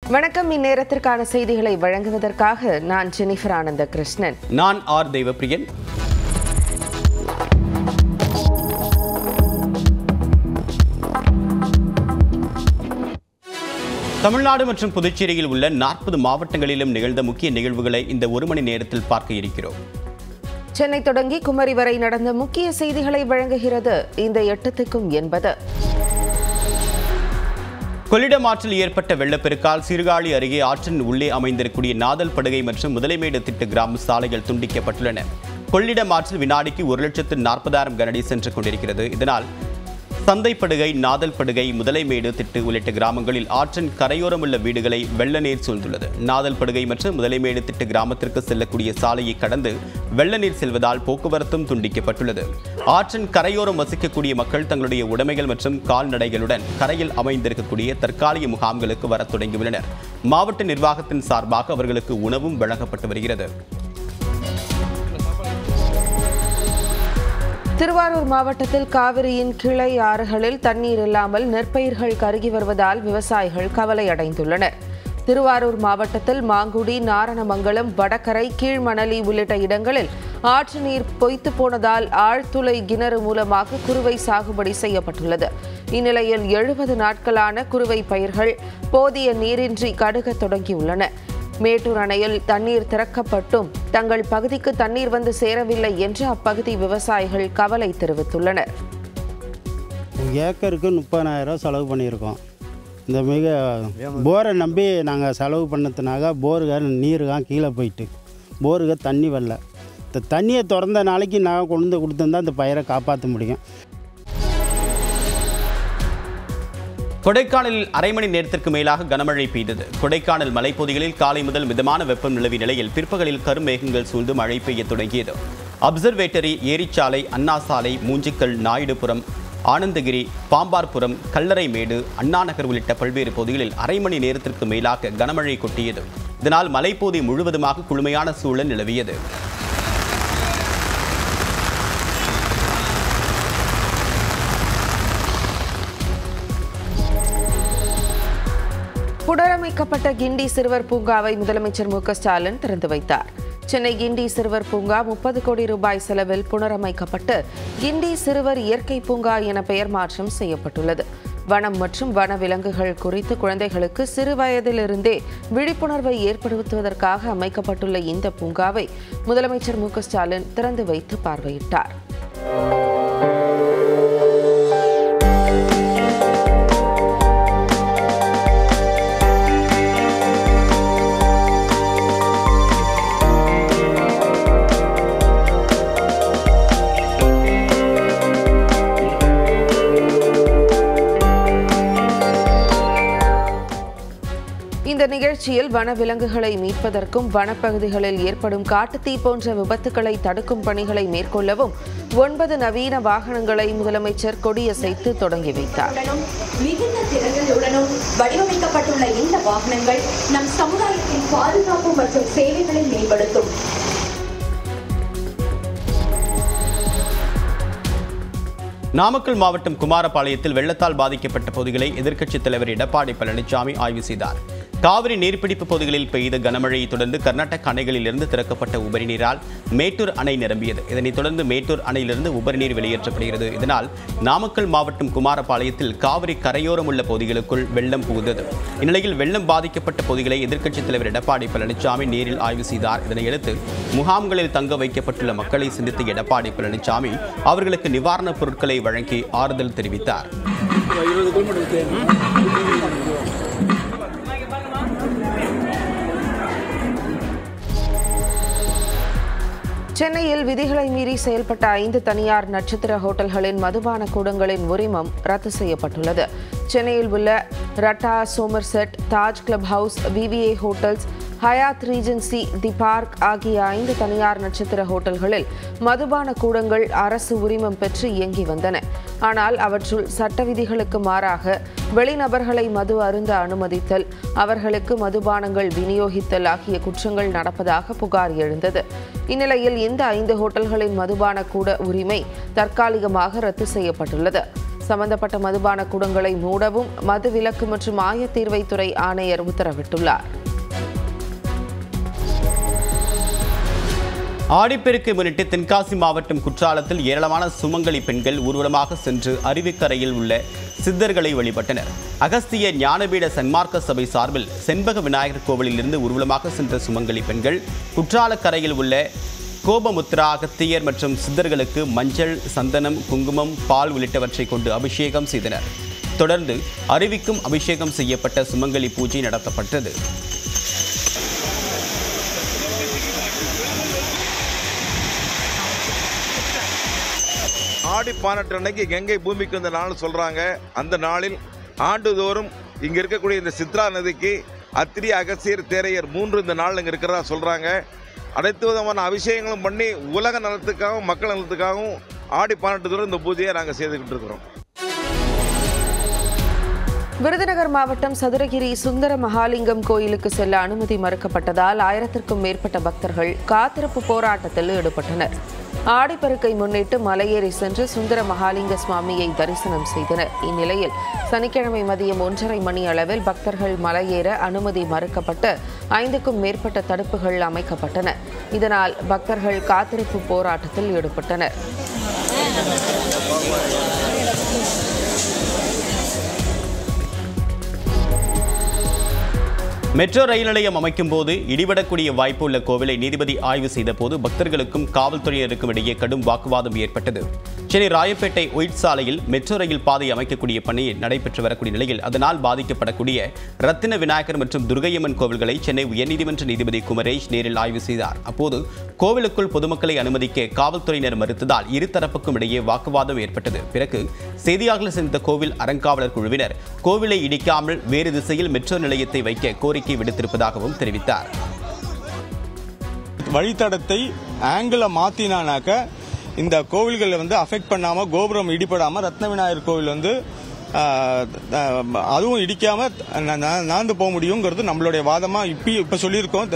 வணக்கம் இந்நேரத்திற்கான செய்திகளை வழங்குவதற்காக நான் ஜெனிஃபர் ஆனந்த கிருஷ்ணன் நான் ஆர் தெய்வப்பிரியன் தமிழ்நாடு மற்றும் புதுச்சேரியில் உள்ள நாற்பது மாவட்டங்களிலும் நிகழ்ந்த முக்கிய நிகழ்வுகளை இந்த ஒரு மணி நேரத்தில் பார்க்க இருக்கிறோம் சென்னை தொடங்கி குமரி வரை நடந்த முக்கிய செய்திகளை வழங்குகிறது இந்த எட்டத்துக்கும் என்பது கொள்ளிடம் ஆற்றில் ஏற்பட்ட வெள்ளப்பெருக்கால் சீர்காழி அருகே ஆற்றின் உள்ளே அமைந்திருக்கக்கூடிய நாதல் படுகை மற்றும் முதலைமேடு திட்டு கிராம சாலைகள் துண்டிக்கப்பட்டுள்ளன கொள்ளிடம் ஆற்றில் வினாடிக்கு ஒரு லட்சத்து நாற்பதாயிரம் கனடி சென்று கொண்டிருக்கிறது இதனால் சந்தைப்படுகை நாதல் படுகை முதலைமேடு திட்டு உள்ளிட்ட கிராமங்களில் ஆற்றின் கரையோரம் உள்ள வீடுகளை வெள்ள நீர் சூழ்ந்துள்ளது நாதல் படுகை மற்றும் முதலைமேடு திட்டு கிராமத்திற்கு செல்லக்கூடிய சாலையை கடந்து வெள்ள நீர் செல்வதால் போக்குவரத்தும் துண்டிக்கப்பட்டுள்ளது ஆற்றின் கரையோரம் வசிக்கக்கூடிய மக்கள் தங்களுடைய உடைமைகள் மற்றும் கால்நடைகளுடன் கரையில் அமைந்திருக்கக்கூடிய தற்காலிக முகாம்களுக்கு வரத் தொடங்கியுள்ளனர் மாவட்ட நிர்வாகத்தின் சார்பாக அவர்களுக்கு உணவும் வழங்கப்பட்டு வருகிறது திருவாரூர் மாவட்டத்தில் காவிரியின் கிளை ஆறுகளில் தண்ணீர் இல்லாமல் நெற்பயிர்கள் கருகி வருவதால் விவசாயிகள் கவலை அடைந்துள்ளனர் திருவாரூர் மாவட்டத்தில் மாங்குடி நாரணமங்கலம் வடகரை கீழ்மணலி உள்ளிட்ட இடங்களில் ஆற்று நீர் பொய்த்து போனதால் ஆழ்துளை கிணறு மூலமாக குறுவை சாகுபடி செய்யப்பட்டுள்ளது இந்நிலையில் எழுபது நாட்களான குறுவை பயிர்கள் போதிய நீரின்றி கடுகத் தொடங்கியுள்ளன மேட்டூர் அணையில் தண்ணீர் திறக்கப்பட்டும் தங்கள் பகுதிக்கு தண்ணீர் வந்து சேரவில்லை என்று அப்பகுதி விவசாயிகள் கவலை தெரிவித்துள்ளனர் ஏக்கருக்கு முப்பதாயிரம் செலவு பண்ணியிருக்கோம் இந்த மிக போரை நம்பி நாங்கள் செலவு பண்ணதுனாக போருக நீருக கீழே போயிட்டு போருக தண்ணி வரல இந்த தண்ணியை திறந்த நாளைக்கு நாங்கள் கொண்டு வந்து கொடுத்துருந்தா இந்த பயிரை காப்பாற்ற முடியும் கொடைக்கானலில் அரை மணி நேரத்திற்கு மேலாக கனமழை பெய்தது கொடைக்கானல் மலைப்பகுதிகளில் காலை முதல் மிதமான வெப்பம் நிலவிய நிலையில் பிற்பகலில் கருமேகங்கள் சூழ்ந்து மழை பெய்ய தொடங்கியது அப்சர்வேட்டரி ஏரிச்சாலை அண்ணா சாலை மூஞ்சிக்கல் நாயுடுபுரம் ஆனந்தகிரி பாம்பார்புரம் கல்லறைமேடு அண்ணாநகர் உள்ளிட்ட பல்வேறு பகுதிகளில் அரை மணி நேரத்திற்கு மேலாக கனமழை கொட்டியது இதனால் மலைப்பகுதி முழுவதுமாக குளுமையான சூழல் நிலவியது புனரமைக்கப்பட்ட கிண்டி சிறுவர் பூங்காவை முதலமைச்சர் மு க ஸ்டாலின் திறந்து வைத்தார் சென்னை கிண்டி சிறுவர் பூங்கா முப்பது கோடி ரூபாய் செலவில் புனரமைக்கப்பட்டு கிண்டி சிறுவர் இயற்கை பூங்கா என பெயர் மாற்றம் செய்யப்பட்டுள்ளது வனம் மற்றும் வன விலங்குகள் குறித்து குழந்தைகளுக்கு சிறு வயதிலிருந்தே விழிப்புணர்வை ஏற்படுத்துவதற்காக அமைக்கப்பட்டுள்ள இந்த பூங்காவை முதலமைச்சர் மு க ஸ்டாலின் திறந்து வைத்து பார்வையிட்டார் இந்த நிகழ்ச்சியில் வனவிலங்குகளை மீட்பதற்கும் வனப்பகுதிகளில் ஏற்படும் காட்டுத்தீ போன்ற விபத்துக்களை தடுக்கும் பணிகளை மேற்கொள்ளவும் ஒன்பது நவீன வாகனங்களை முதலமைச்சர் கொடியசைத்து தொடங்கி வைத்தார் உடனும் மிகுந்த திறன்களுடனும் வடிவமைக்கப்பட்டுள்ள இந்த வாகனங்கள் நம் சமுதாயத்தின் பாதுகாப்பு மற்றும் சேவைகளை மேம்படுத்தும் நாமக்கல் மாவட்டம் குமாரபாளையத்தில் வெள்ளத்தால் பாதிக்கப்பட்ட பகுதிகளை எதிர்க்கட்சித் தலைவர் எடப்பாடி பழனிசாமி ஆய்வு செய்தார் காவிரி நீர்பிடிப்பு பகுதிகளில் பெய்த கனமழையை தொடர்ந்து கர்நாடக அணைகளிலிருந்து திறக்கப்பட்ட உபரி நீரால் மேட்டூர் அணை நிரம்பியது இதனைத் தொடர்ந்து மேட்டூர் அணையிலிருந்து உபரி நீர் வெளியேற்றப்படுகிறது இதனால் நாமக்கல் மாவட்டம் குமாரபாளையத்தில் காவிரி கரையோரம் உள்ள பகுதிகளுக்குள் வெள்ளம் புகுந்தது இந்நிலையில் வெள்ளம் பாதிக்கப்பட்ட பகுதிகளை எதிர்க்கட்சித் தலைவர் எடப்பாடி பழனிசாமி நேரில் ஆய்வு செய்தார் இதனையடுத்து முகாம்களில் தங்க வைக்கப்பட்டுள்ள மக்களை சந்தித்த எடப்பாடி பழனிசாமி அவர்களுக்கு நிவாரணப் பொருட்களை வழங்கி ஆறுதல் தெரிவித்தார் சென்னையில் விதிகளை மீறி செயல்பட்ட ஐந்து தனியார் நட்சத்திர ஹோட்டல்களின் மதுபான கூடங்களின் உரிமம் ரத்து செய்யப்பட்டுள்ளது சென்னையில் உள்ள ரட்டா சோமர்செட் தாஜ் கிளப் ஹவுஸ் விவிஏ hotels Hyatt Regency the park ஆகிய ஐந்து தனியார் நட்சத்திர ஹோட்டல்களில் மதுபான கூடங்கள் அரசு உரிமம் பெற்று இயங்கி வந்தன ஆனால் அவற்றுள் சட்ட விதிகளுக்கு மாறாக வெளிநபர்களை மது அருந்த அனுமதித்தல் அவர்களுக்கு மதுபானங்கள் விநியோகித்தல் ஆகிய குற்றங்கள் நடப்பதாக புகார் எழுந்தது இந்நிலையில் இந்த ஐந்து ஹோட்டல்களின் மதுபான கூட உரிமை தற்காலிகமாக ரத்து செய்யப்பட்டுள்ளது சம்பந்தப்பட்ட மதுபான கூடங்களை மூடவும் மது விலக்கு மற்றும் ஆயத்தீர்வைத்துறை ஆணையர் உத்தரவிட்டுள்ளார் ஆடிப்பெருக்கை முன்னிட்டு தென்காசி மாவட்டம் குற்றாலத்தில் ஏராளமான சுமங்கலி பெண்கள் ஊர்வலமாக சென்று அருவிக்கரையில் உள்ள சித்தர்களை வழிபட்டனர் அகஸ்திய ஞானபீட சன்மார்க்க சபை சார்பில் செண்பக விநாயகர் கோவிலில் இருந்து ஊர்வலமாக சென்ற சுமங்கலி பெண்கள் குற்றாலக்கரையில் உள்ள கோபமுத்ரா அகத்தியர் மற்றும் சித்தர்களுக்கு மஞ்சள் சந்தனம் குங்குமம் பால் உள்ளிட்டவற்றை கொண்டு அபிஷேகம் செய்தனர் தொடர்ந்து அருவிக்கும் அபிஷேகம் செய்யப்பட்ட சுமங்கலி பூஜை நடத்தப்பட்டது ஆடி பானட்டு அன்னைக்கு கங்கை பூமிக்கு வந்த நாள் சொல்றாங்க அந்த நாளில் ஆண்டுதோறும் இங்க இருக்கக்கூடிய இந்த சித்ரா நதிக்கு அத்திரி அகசியர் தேரையர் மூன்று இந்த நாள் இங்க இருக்கிறதா சொல்றாங்க அனைத்து விதமான அபிஷேகங்களும் பண்ணி உலக நலத்துக்காகவும் மக்கள் நலத்துக்காகவும் ஆடி பானட்டு தோறும் இந்த பூஜையை நாங்கள் செய்துக்கிட்டு இருக்கிறோம் விருதுநகர் மாவட்டம் சதுரகிரி சுந்தர மகாலிங்கம் கோயிலுக்கு செல்ல அனுமதி மறுக்கப்பட்டதால் ஆயிரத்திற்கும் மேற்பட்ட பக்தர்கள் காத்திருப்பு போராட்டத்தில் ஈடுபட்டனர் ஆடிப்பெருக்கை முன்னிட்டு மலையேறி சென்று சுந்தர மகாலிங்க சுவாமியை தரிசனம் செய்தனர் இந்நிலையில் சனிக்கிழமை மதியம் ஒன்றரை மணி அளவில் பக்தர்கள் மலையேற அனுமதி மறுக்கப்பட்டு ஐந்துக்கும் மேற்பட்ட தடுப்புகள் அமைக்கப்பட்டன இதனால் பக்தர்கள் காத்திருப்பு போராட்டத்தில் ஈடுபட்டனர் மெட்ரோ ரயில் நிலையம் அமைக்கும் போது இடிபடக்கூடிய வாய்ப்பு உள்ள கோவிலை நீதிபதி ஆய்வு செய்த போது பக்தர்களுக்கும் காவல்துறையினருக்கும் இடையே கடும் வாக்குவாதம் ஏற்பட்டது சென்னை ராயப்பேட்டை ஒயிட் சாலையில் மெட்ரோ ரயில் பாதை அமைக்கக்கூடிய பணி நடைபெற்று வரக்கூடிய நிலையில் அதனால் பாதிக்கப்படக்கூடிய ரத்தின விநாயகர் மற்றும் துர்கையம்மன் கோவில்களை சென்னை உயர்நீதிமன்ற நீதிபதி குமரேஷ் நேரில் ஆய்வு செய்தார் அப்போது கோவிலுக்குள் பொதுமக்களை அனுமதிக்க காவல்துறையினர் மறுத்ததால் இருதரப்புக்கும் இடையே வாக்குவாதம் ஏற்பட்டது பிறகு செய்தியாளர்கள் சந்தித்த கோவில் அறங்காவலர் குழுவினர் கோவிலை இடிக்காமல் வேறு திசையில் மெட்ரோ நிலையத்தை வைக்க கோரிக்கை விடுத்திருப்பதாகவும் தெரிவித்தார் வழித்தடத்தை ஆங்கிளை மாற்றினானாக்க இந்த கோவில்களை வந்து அஃபெக்ட் பண்ணாமல் கோபுரம் இடிபடாமல் ரத்ன விநாயகர் கோவில் வந்து ஆஹ், ஆஹ், அதுவும் இடிக்காமல் நாந்து போக முடியுங்கிறது நம்மளுடைய வாதமாக இப்போ இப்போ சொல்லியிருக்கோம்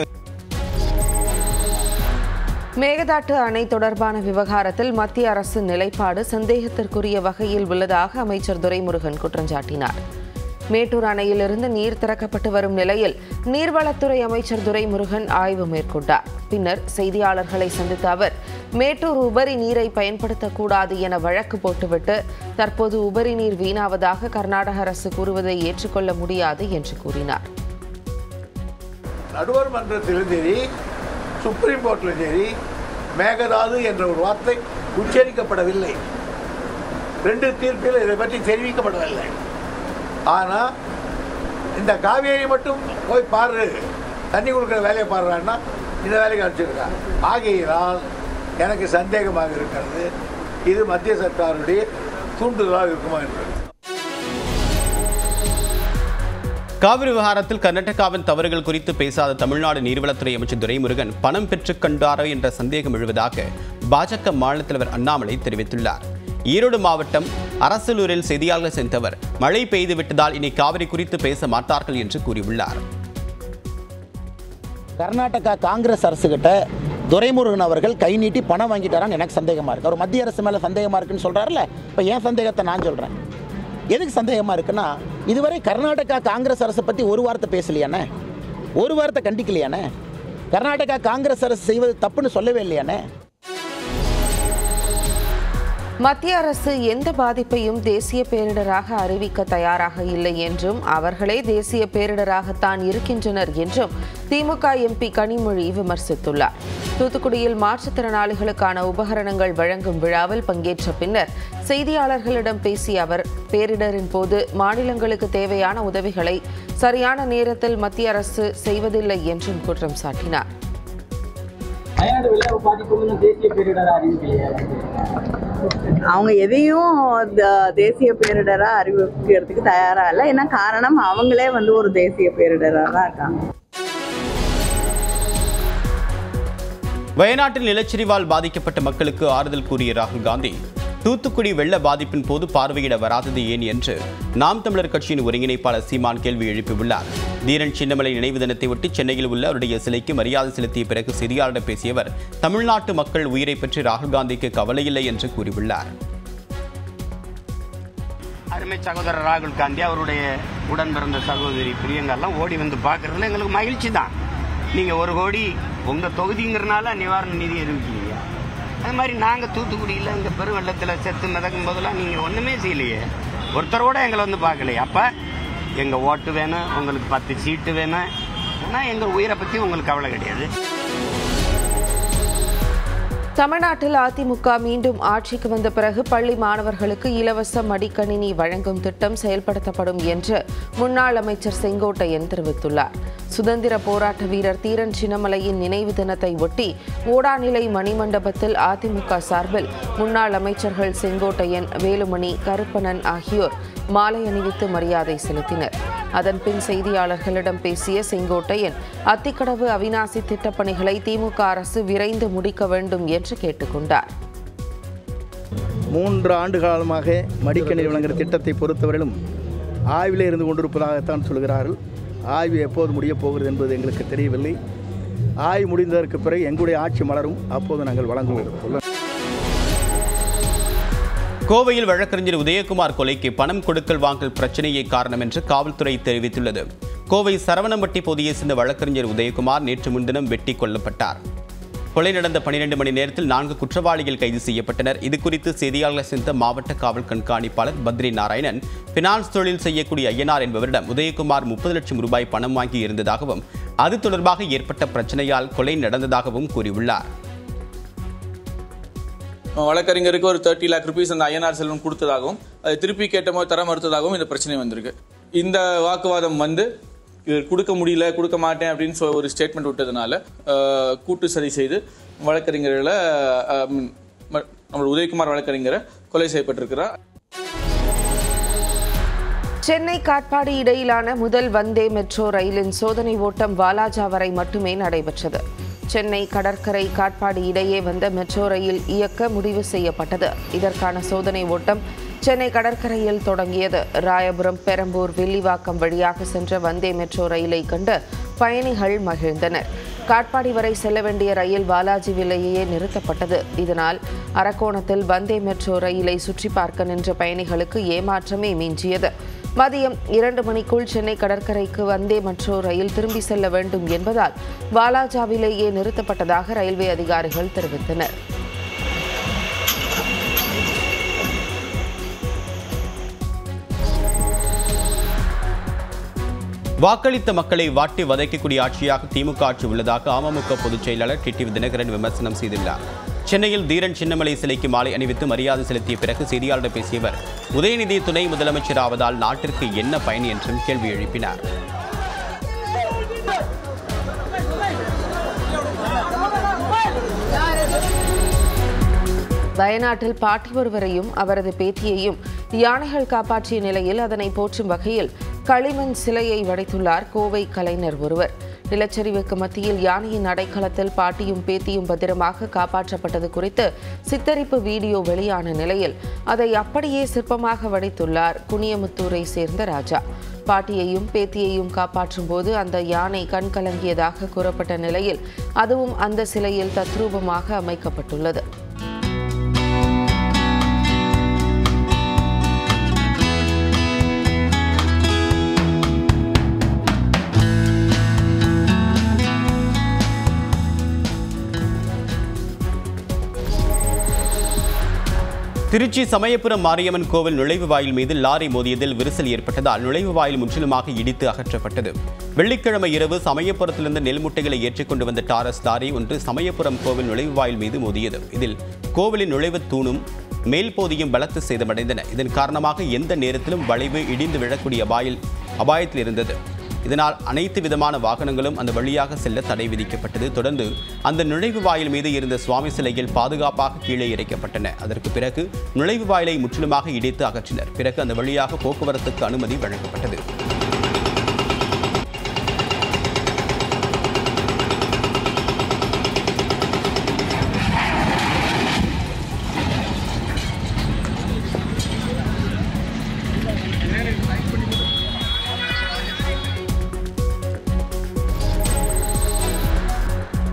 மேகதாட்டு அணை தொடர்பான விவகாரத்தில் மத்திய அரசின் நிலைப்பாடு சந்தேகத்திற்குரிய வகையில் உள்ளதாக அமைச்சர் துரைமுருகன் குற்றம் சாட்டினார் மேட்டூர் அணையிலிருந்து நீர் திறக்கப்பட்டு வரும் நிலையில் நீர்வளத்துறை அமைச்சர் துரைமுருகன் ஆய்வு மேற்கொண்டார் பின்னர் செய்தியாளர்களை சந்தித்த அவர் மேட்டூர் உபரி நீரை பயன்படுத்தக்கூடாது என வழக்கு போட்டுவிட்டு தற்போது உபரி நீர் வீணாவதாக கர்நாடக அரசு கூறுவதை ஏற்றுக்கொள்ள முடியாது என்று கூறினார் நடுவர் மன்றத்திலும் சரி சுப்ரீம் கோர்ட்டிலும் சரி மேகதாது என்ற ஒரு வார்த்தை உச்சரிக்கப்படவில்லை ரெண்டு தீர்ப்பில் இதை பற்றி தெரிவிக்கப்படவில்லை ஆனால் இந்த காவேரி மட்டும் போய் பாரு தண்ணி கொடுக்குற வேலையை பாடுறான்னா இந்த வேலைக்கு அனுப்பிச்சிருக்கான் ஆகையினால் எனக்கு சந்தேகமாக இருக்கிறது இது மத்திய சர்க்காருடைய தூண்டுதலாக இருக்குமா என்பது காவிரி விவகாரத்தில் கர்நாடகாவின் தவறுகள் குறித்து பேசாத தமிழ்நாடு நீர்வளத்துறை அமைச்சர் துரைமுருகன் பணம் பெற்றுக் கண்டாரோ என்ற சந்தேகம் எழுவதாக பாஜக மாநில தலைவர் அண்ணாமலை தெரிவித்துள்ளார் ஈரோடு மாவட்டம் அரசலூரில் செய்தியாளர்கள் சென்றவர் மழை பெய்து விட்டதால் இனி காவிரி குறித்து பேச மாட்டார்கள் என்று கூறியுள்ளார் கர்நாடகா காங்கிரஸ் அரசுகிட்ட துரைமுருகன் அவர்கள் கை நீட்டி பணம் வாங்கிட்டாரான்னு எனக்கு சந்தேகமாக இருக்குது அவர் மத்திய அரசு மேலே சந்தேகமாக இருக்குன்னு சொல்கிறாருல்ல இப்போ என் சந்தேகத்தை நான் சொல்கிறேன் எதுக்கு சந்தேகமாக இருக்குன்னா இதுவரை கர்நாடகா காங்கிரஸ் அரசை பற்றி ஒரு வார்த்தை பேசலையானே ஒரு வார்த்தை கண்டிக்கலையானே கர்நாடகா காங்கிரஸ் அரசு செய்வது தப்புன்னு சொல்லவே இல்லையானே மத்திய அரசு எந்த பாதிப்பையும் தேசிய பேரிடராக அறிவிக்க தயாராக இல்லை என்றும் அவர்களே தேசிய பேரிடராகத்தான் இருக்கின்றனர் என்றும் திமுக எம்பி கனிமொழி விமர்சித்துள்ளார் தூத்துக்குடியில் மாற்றுத்திறனாளிகளுக்கான உபகரணங்கள் வழங்கும் விழாவில் பங்கேற்ற பின்னர் செய்தியாளர்களிடம் பேசிய அவர் பேரிடரின் போது மாநிலங்களுக்கு தேவையான உதவிகளை சரியான நேரத்தில் மத்திய அரசு செய்வதில்லை என்றும் குற்றம் சாட்டினார் வயநாடு வெள்ள பாதிப்பு தேசிய பேரிடர் அறிவிக்கலையே அவங்க எதையும் த- தேசிய பேரிடரா அறிவிக்கிறதுக்கு தயாரா இல்லை ஏன்னா காரணம் அவங்களே வந்து ஒரு தேசிய பேரிடரா தான் இருக்காங்க வயநாட்டில் நிலச்சரிவால் பாதிக்கப்பட்ட மக்களுக்கு ஆறுதல் கூறிய ராகுல் காந்தி தூத்துக்குடி வெள்ள பாதிப்பின் போது பார்வையிட வராதது ஏன் என்று நாம் தமிழர் கட்சியின் ஒருங்கிணைப்பாளர் சீமான் கேள்வி எழுப்பியுள்ளார் தீரன் சின்னமலை நினைவு தினத்தை ஒட்டி சென்னையில் உள்ள அவருடைய சிலைக்கு மரியாதை செலுத்திய பிறகு செய்தியாளரிடம் பேசிய அவர் தமிழ்நாட்டு மக்கள் உயிரை பற்றி ராகுல் காந்திக்கு கவலையில்லை என்று கூறியுள்ளார் அருமை சகோதரர் ராகுல் காந்தி அவருடைய உடன் பிறந்த சகோதரி பிரியங்காலாம் ஓடி வந்து பார்க்கறதுல எங்களுக்கு மகிழ்ச்சி தான் நீங்கள் ஒரு கோடி உங்கள் தொகுதிங்கிறனால நிவாரண நிதி அறிவிக்கிறீங்க அது மாதிரி நாங்கள் தூத்துக்குடியில் இந்த பெருவெள்ளத்தில் செத்து மிதக்கும் போதெல்லாம் நீங்கள் ஒன்றுமே செய்யலையே ஒருத்தர் கூட எங்களை வந்து பார்க்கலையே அப்போ எங்கள் ஓட்டு வேணும் உங்களுக்கு பத்து சீட்டு வேணும் ஆனால் எங்கள் உயிரை பற்றி உங்களுக்கு கவலை கிடையாது தமிழ்நாட்டில் அதிமுக மீண்டும் ஆட்சிக்கு வந்த பிறகு பள்ளி மாணவர்களுக்கு இலவச மடிக்கணினி வழங்கும் திட்டம் செயல்படுத்தப்படும் என்று முன்னாள் அமைச்சர் செங்கோட்டையன் தெரிவித்துள்ளார் சுதந்திர போராட்ட வீரர் தீரன் சின்னமலையின் நினைவு தினத்தை ஒட்டி ஓடாநிலை மணிமண்டபத்தில் அதிமுக சார்பில் முன்னாள் அமைச்சர்கள் செங்கோட்டையன் வேலுமணி கருப்பணன் ஆகியோர் மாலை அணிவித்து மரியாதை செலுத்தினர் அதன்பின் செய்தியாளர்களிடம் பேசிய செங்கோட்டையன் அத்திக்கடவு அவிநாசி திட்டப்பணிகளை திமுக அரசு விரைந்து முடிக்க வேண்டும் என்று கேட்டுக்கொண்டார் மூன்று ஆண்டு காலமாக மடிக்கணினி வழங்குகிற திட்டத்தை பொறுத்தவரையிலும் ஆய்விலே இருந்து கொண்டிருப்பதாகத்தான் சொல்கிறார்கள் ஆய்வு எப்போது முடியப் போகிறது என்பது எங்களுக்கு தெரியவில்லை ஆய்வு முடிந்ததற்கு பிறகு எங்களுடைய ஆட்சி மலரும் அப்போது நாங்கள் வழங்குவோம் கோவையில் வழக்கறிஞர் உதயகுமார் கொலைக்கு பணம் கொடுக்கல் வாங்கல் பிரச்சனையே காரணம் என்று காவல்துறை தெரிவித்துள்ளது கோவை சரவணம்பட்டி பகுதியை சேர்ந்த வழக்கறிஞர் உதயகுமார் நேற்று முன்தினம் வெட்டி கொல்லப்பட்டார் கொலை நடந்த பனிரெண்டு மணி நேரத்தில் நான்கு குற்றவாளிகள் கைது செய்யப்பட்டனர் இது குறித்து செய்தியாளர்களை சந்தித்த மாவட்ட காவல் கண்காணிப்பாளர் பத்ரி நாராயணன் பினான்ஸ் தொழில் செய்யக்கூடிய ஐயனார் என்பவரிடம் உதயகுமார் முப்பது லட்சம் ரூபாய் பணம் வாங்கி இருந்ததாகவும் அது தொடர்பாக ஏற்பட்ட பிரச்சனையால் கொலை நடந்ததாகவும் கூறியுள்ளார் வழக்கறிஞருக்கு ஒரு தேர்ட்டி லேக் ருபீஸ் அந்த ஐஎன்ஆர் செல்வம் கொடுத்ததாகவும் அதை திருப்பி கேட்டமோ தர மறுத்ததாகவும் இந்த பிரச்சனை வந்திருக்கு இந்த வாக்குவாதம் வந்து இது கொடுக்க முடியல கொடுக்க மாட்டேன் அப்படின்னு சொ ஒரு ஸ்டேட்மெண்ட் விட்டதுனால அஹ், கூட்டு சதி செய்து வழக்கறிஞர்களை அஹ், ம- நம்ம உதயகுமார் வழக்கறிஞரை கொலை செய்யப்பட்டிருக்கிறார் சென்னை காட்பாடி இடையிலான முதல் வந்தே மெட்ரோ ரயிலின் சோதனை ஓட்டம் வாலாஜா வரை மட்டுமே நடைபெற்றது சென்னை கடற்கரை காட்பாடி இடையே வந்த மெட்ரோ ரயில் இயக்க முடிவு செய்யப்பட்டது இதற்கான சோதனை ஓட்டம் சென்னை கடற்கரையில் தொடங்கியது ராயபுரம் பெரம்பூர் வில்லிவாக்கம் வழியாக சென்ற வந்தே மெட்ரோ ரயிலை கண்டு பயணிகள் மகிழ்ந்தனர் காட்பாடி வரை செல்ல வேண்டிய ரயில் பாலாஜி விலையே நிறுத்தப்பட்டது இதனால் அரக்கோணத்தில் வந்தே மெட்ரோ ரயிலை சுற்றி பார்க்க நின்ற பயணிகளுக்கு ஏமாற்றமே மிஞ்சியது மதியம் இரண்டு மணிக்குள் சென்னை கடற்கரைக்கு வந்தே மெட்ரோ ரயில் திரும்பி செல்ல வேண்டும் என்பதால் வாலாஜாவிலேயே நிறுத்தப்பட்டதாக ரயில்வே அதிகாரிகள் தெரிவித்தனர் வாக்களித்த மக்களை வாட்டி வதைக்கக்கூடிய ஆட்சியாக திமுக ஆட்சி உள்ளதாக அமமுக பொதுச் செயலாளர் டிடிவி தினகரன் விமர்சனம் செய்துள்ளார் சென்னையில் தீரன் சின்னமலை சிலைக்கு மாலை அணிவித்து மரியாதை செலுத்திய பிறகு செய்தியாளரிடம் பேசிய அவர் உதயநிதி துணை முதலமைச்சர் ஆவதால் நாட்டிற்கு என்ன பயன் என்றும் கேள்வி எழுப்பினார் வயநாட்டில் பாட்டி ஒருவரையும் அவரது பேத்தியையும் யானைகள் காப்பாற்றிய நிலையில் அதனை போற்றும் வகையில் களிமண் சிலையை வடைத்துள்ளார் கோவை கலைஞர் ஒருவர் நிலச்சரிவுக்கு மத்தியில் யானையின் அடைக்கலத்தில் பாட்டியும் பேத்தியும் பத்திரமாக காப்பாற்றப்பட்டது குறித்து சித்தரிப்பு வீடியோ வெளியான நிலையில் அதை அப்படியே சிற்பமாக வடித்துள்ளார் குனியமுத்தூரை சேர்ந்த ராஜா பாட்டியையும் பேத்தியையும் காப்பாற்றும் போது அந்த யானை கண் கலங்கியதாக கூறப்பட்ட நிலையில் அதுவும் அந்த சிலையில் தத்ரூபமாக அமைக்கப்பட்டுள்ளது திருச்சி சமயபுரம் மாரியம்மன் கோவில் நுழைவு வாயில் மீது லாரி மோதியதில் விரிசல் ஏற்பட்டதால் நுழைவு வாயில் முற்றிலுமாக இடித்து அகற்றப்பட்டது வெள்ளிக்கிழமை இரவு சமயபுரத்திலிருந்து நெல் முட்டைகளை ஏற்றிக்கொண்டு வந்த டாரஸ் லாரி ஒன்று சமயபுரம் கோவில் நுழைவு வாயில் மீது மோதியது இதில் கோவிலின் நுழைவுத் தூணும் மேல் போதியும் பலத்து சேதமடைந்தன இதன் காரணமாக எந்த நேரத்திலும் வளைவு இடிந்து விழக்கூடிய அபாயில் அபாயத்தில் இருந்தது இதனால் அனைத்து விதமான வாகனங்களும் அந்த வழியாக செல்ல தடை விதிக்கப்பட்டது தொடர்ந்து அந்த நுழைவு வாயில் மீது இருந்த சுவாமி சிலைகள் பாதுகாப்பாக கீழே இறைக்கப்பட்டன அதற்கு பிறகு நுழைவு வாயிலை முற்றிலுமாக இடித்து அகற்றினர் பிறகு அந்த வழியாக போக்குவரத்துக்கு அனுமதி வழங்கப்பட்டது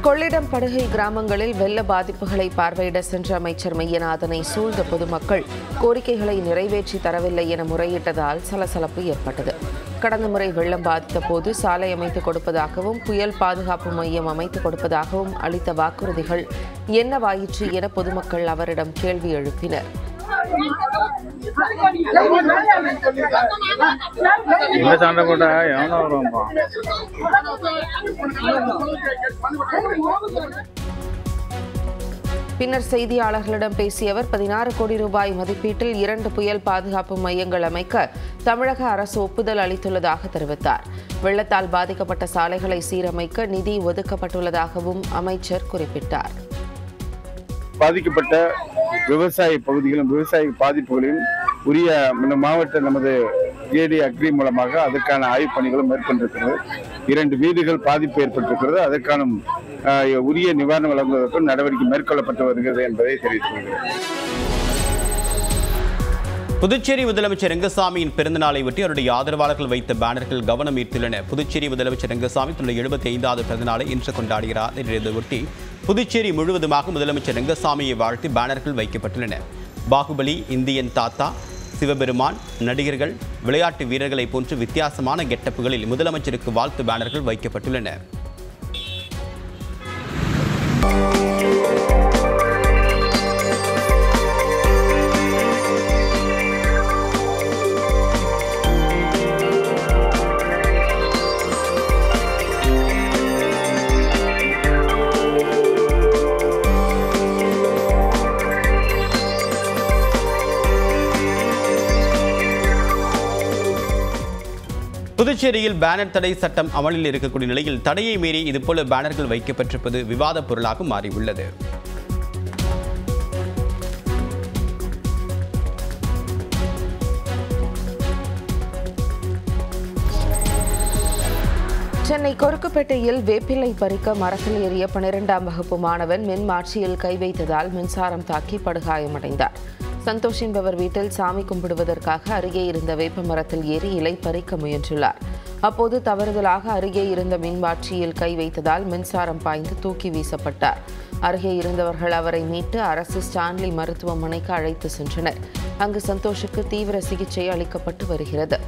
கொள்ளிடம் படுகை கிராமங்களில் வெள்ள பாதிப்புகளை பார்வையிட சென்ற அமைச்சர் மையநாதனை சூழ்ந்த பொதுமக்கள் கோரிக்கைகளை நிறைவேற்றி தரவில்லை என முறையிட்டதால் சலசலப்பு ஏற்பட்டது கடந்த முறை வெள்ளம் பாதித்த போது சாலை அமைத்துக் கொடுப்பதாகவும் புயல் பாதுகாப்பு மையம் அமைத்துக் கொடுப்பதாகவும் அளித்த வாக்குறுதிகள் என்னவாயிற்று என பொதுமக்கள் அவரிடம் கேள்வி எழுப்பினர் இங்க சண்டை போட்டா எவனோ வருவான்பா பின்னர் செய்தியாளர்களிடம் பேசிய அவர் பதினாறு கோடி ரூபாய் மதிப்பீட்டில் இரண்டு புயல் பாதுகாப்பு மையங்கள் அமைக்க தமிழக அரசு ஒப்புதல் அளித்துள்ளதாக தெரிவித்தார் வெள்ளத்தால் பாதிக்கப்பட்ட சாலைகளை சீரமைக்க நிதி ஒதுக்கப்பட்டுள்ளதாகவும் அமைச்சர் குறிப்பிட்டார் பாதிக்கப்பட்ட விவசாய பகுதிகளும் விவசாய பாதிப்புகளையும் உரிய இந்த மாவட்ட நமது ஏடி அக்ரி மூலமாக அதற்கான ஆய்வுப் பணிகளும் மேற்கொண்டிருக்கிறது இரண்டு வீடுகள் பாதிப்பு ஏற்பட்டிருக்கிறது அதற்கான ஆஹ், உரிய நிவாரணம் வழங்குவதற்கும் நடவடிக்கை மேற்கொள்ளப்பட்டு வருகிறது என்பதை தெரிவித்துக் கொள்கிறேன் புதுச்சேரி முதலமைச்சர் ரெங்கசாமியின் பிறந்தநாளை ஒட்டி அவருடைய ஆதரவாளர்கள் வைத்த பேனர்கள் கவனம் ஈர்த்துள்ளன புதுச்சேரி முதலமைச்சர் ரெங்கசாமி தன்னுடைய எழுபத்தி ஐந்தாவது பிறந்தநாளை இன்று கொண்டாடுகிறார் இதை ஒட்டி புதுச்சேரி முழுவதுமாக முதலமைச்சர் ரெங்கசாமியை வாழ்த்தி பேனர்கள் வைக்கப்பட்டுள்ளன பாகுபலி இந்தியன் தாத்தா சிவபெருமான் நடிகர்கள் விளையாட்டு வீரர்களைப் போன்று வித்தியாசமான கெட்டப்புகளில் முதலமைச்சருக்கு வாழ்த்து பேனர்கள் வைக்கப்பட்டுள்ளன புதுச்சேரியில் பேனர் தடை சட்டம் அமலில் இருக்கக்கூடிய நிலையில் தடையை மீறி இதுபோல பேனர்கள் வைக்கப்பட்டிருப்பது விவாதப் பொருளாக மாறியுள்ளது சென்னை கொருக்குப்பேட்டையில் வேப்பிலை பறிக்க மரத்தில் ஏறிய பனிரெண்டாம் வகுப்பு மாணவன் மின் மாற்றியில் கை வைத்ததால் மின்சாரம் தாக்கி படுகாயமடைந்தார் சந்தோஷ் என்பவர் வீட்டில் சாமி கும்பிடுவதற்காக அருகே இருந்த வேப்ப மரத்தில் ஏறி இலை பறிக்க முயன்றுள்ளார் அப்போது தவறுதலாக அருகே இருந்த மின்மாற்றியில் கை வைத்ததால் மின்சாரம் பாய்ந்து தூக்கி வீசப்பட்டார் அருகே இருந்தவர்கள் அவரை மீட்டு அரசு ஸ்டான்லி மருத்துவமனைக்கு அழைத்து சென்றனர் அங்கு சந்தோஷுக்கு தீவிர சிகிச்சை அளிக்கப்பட்டு வருகிறது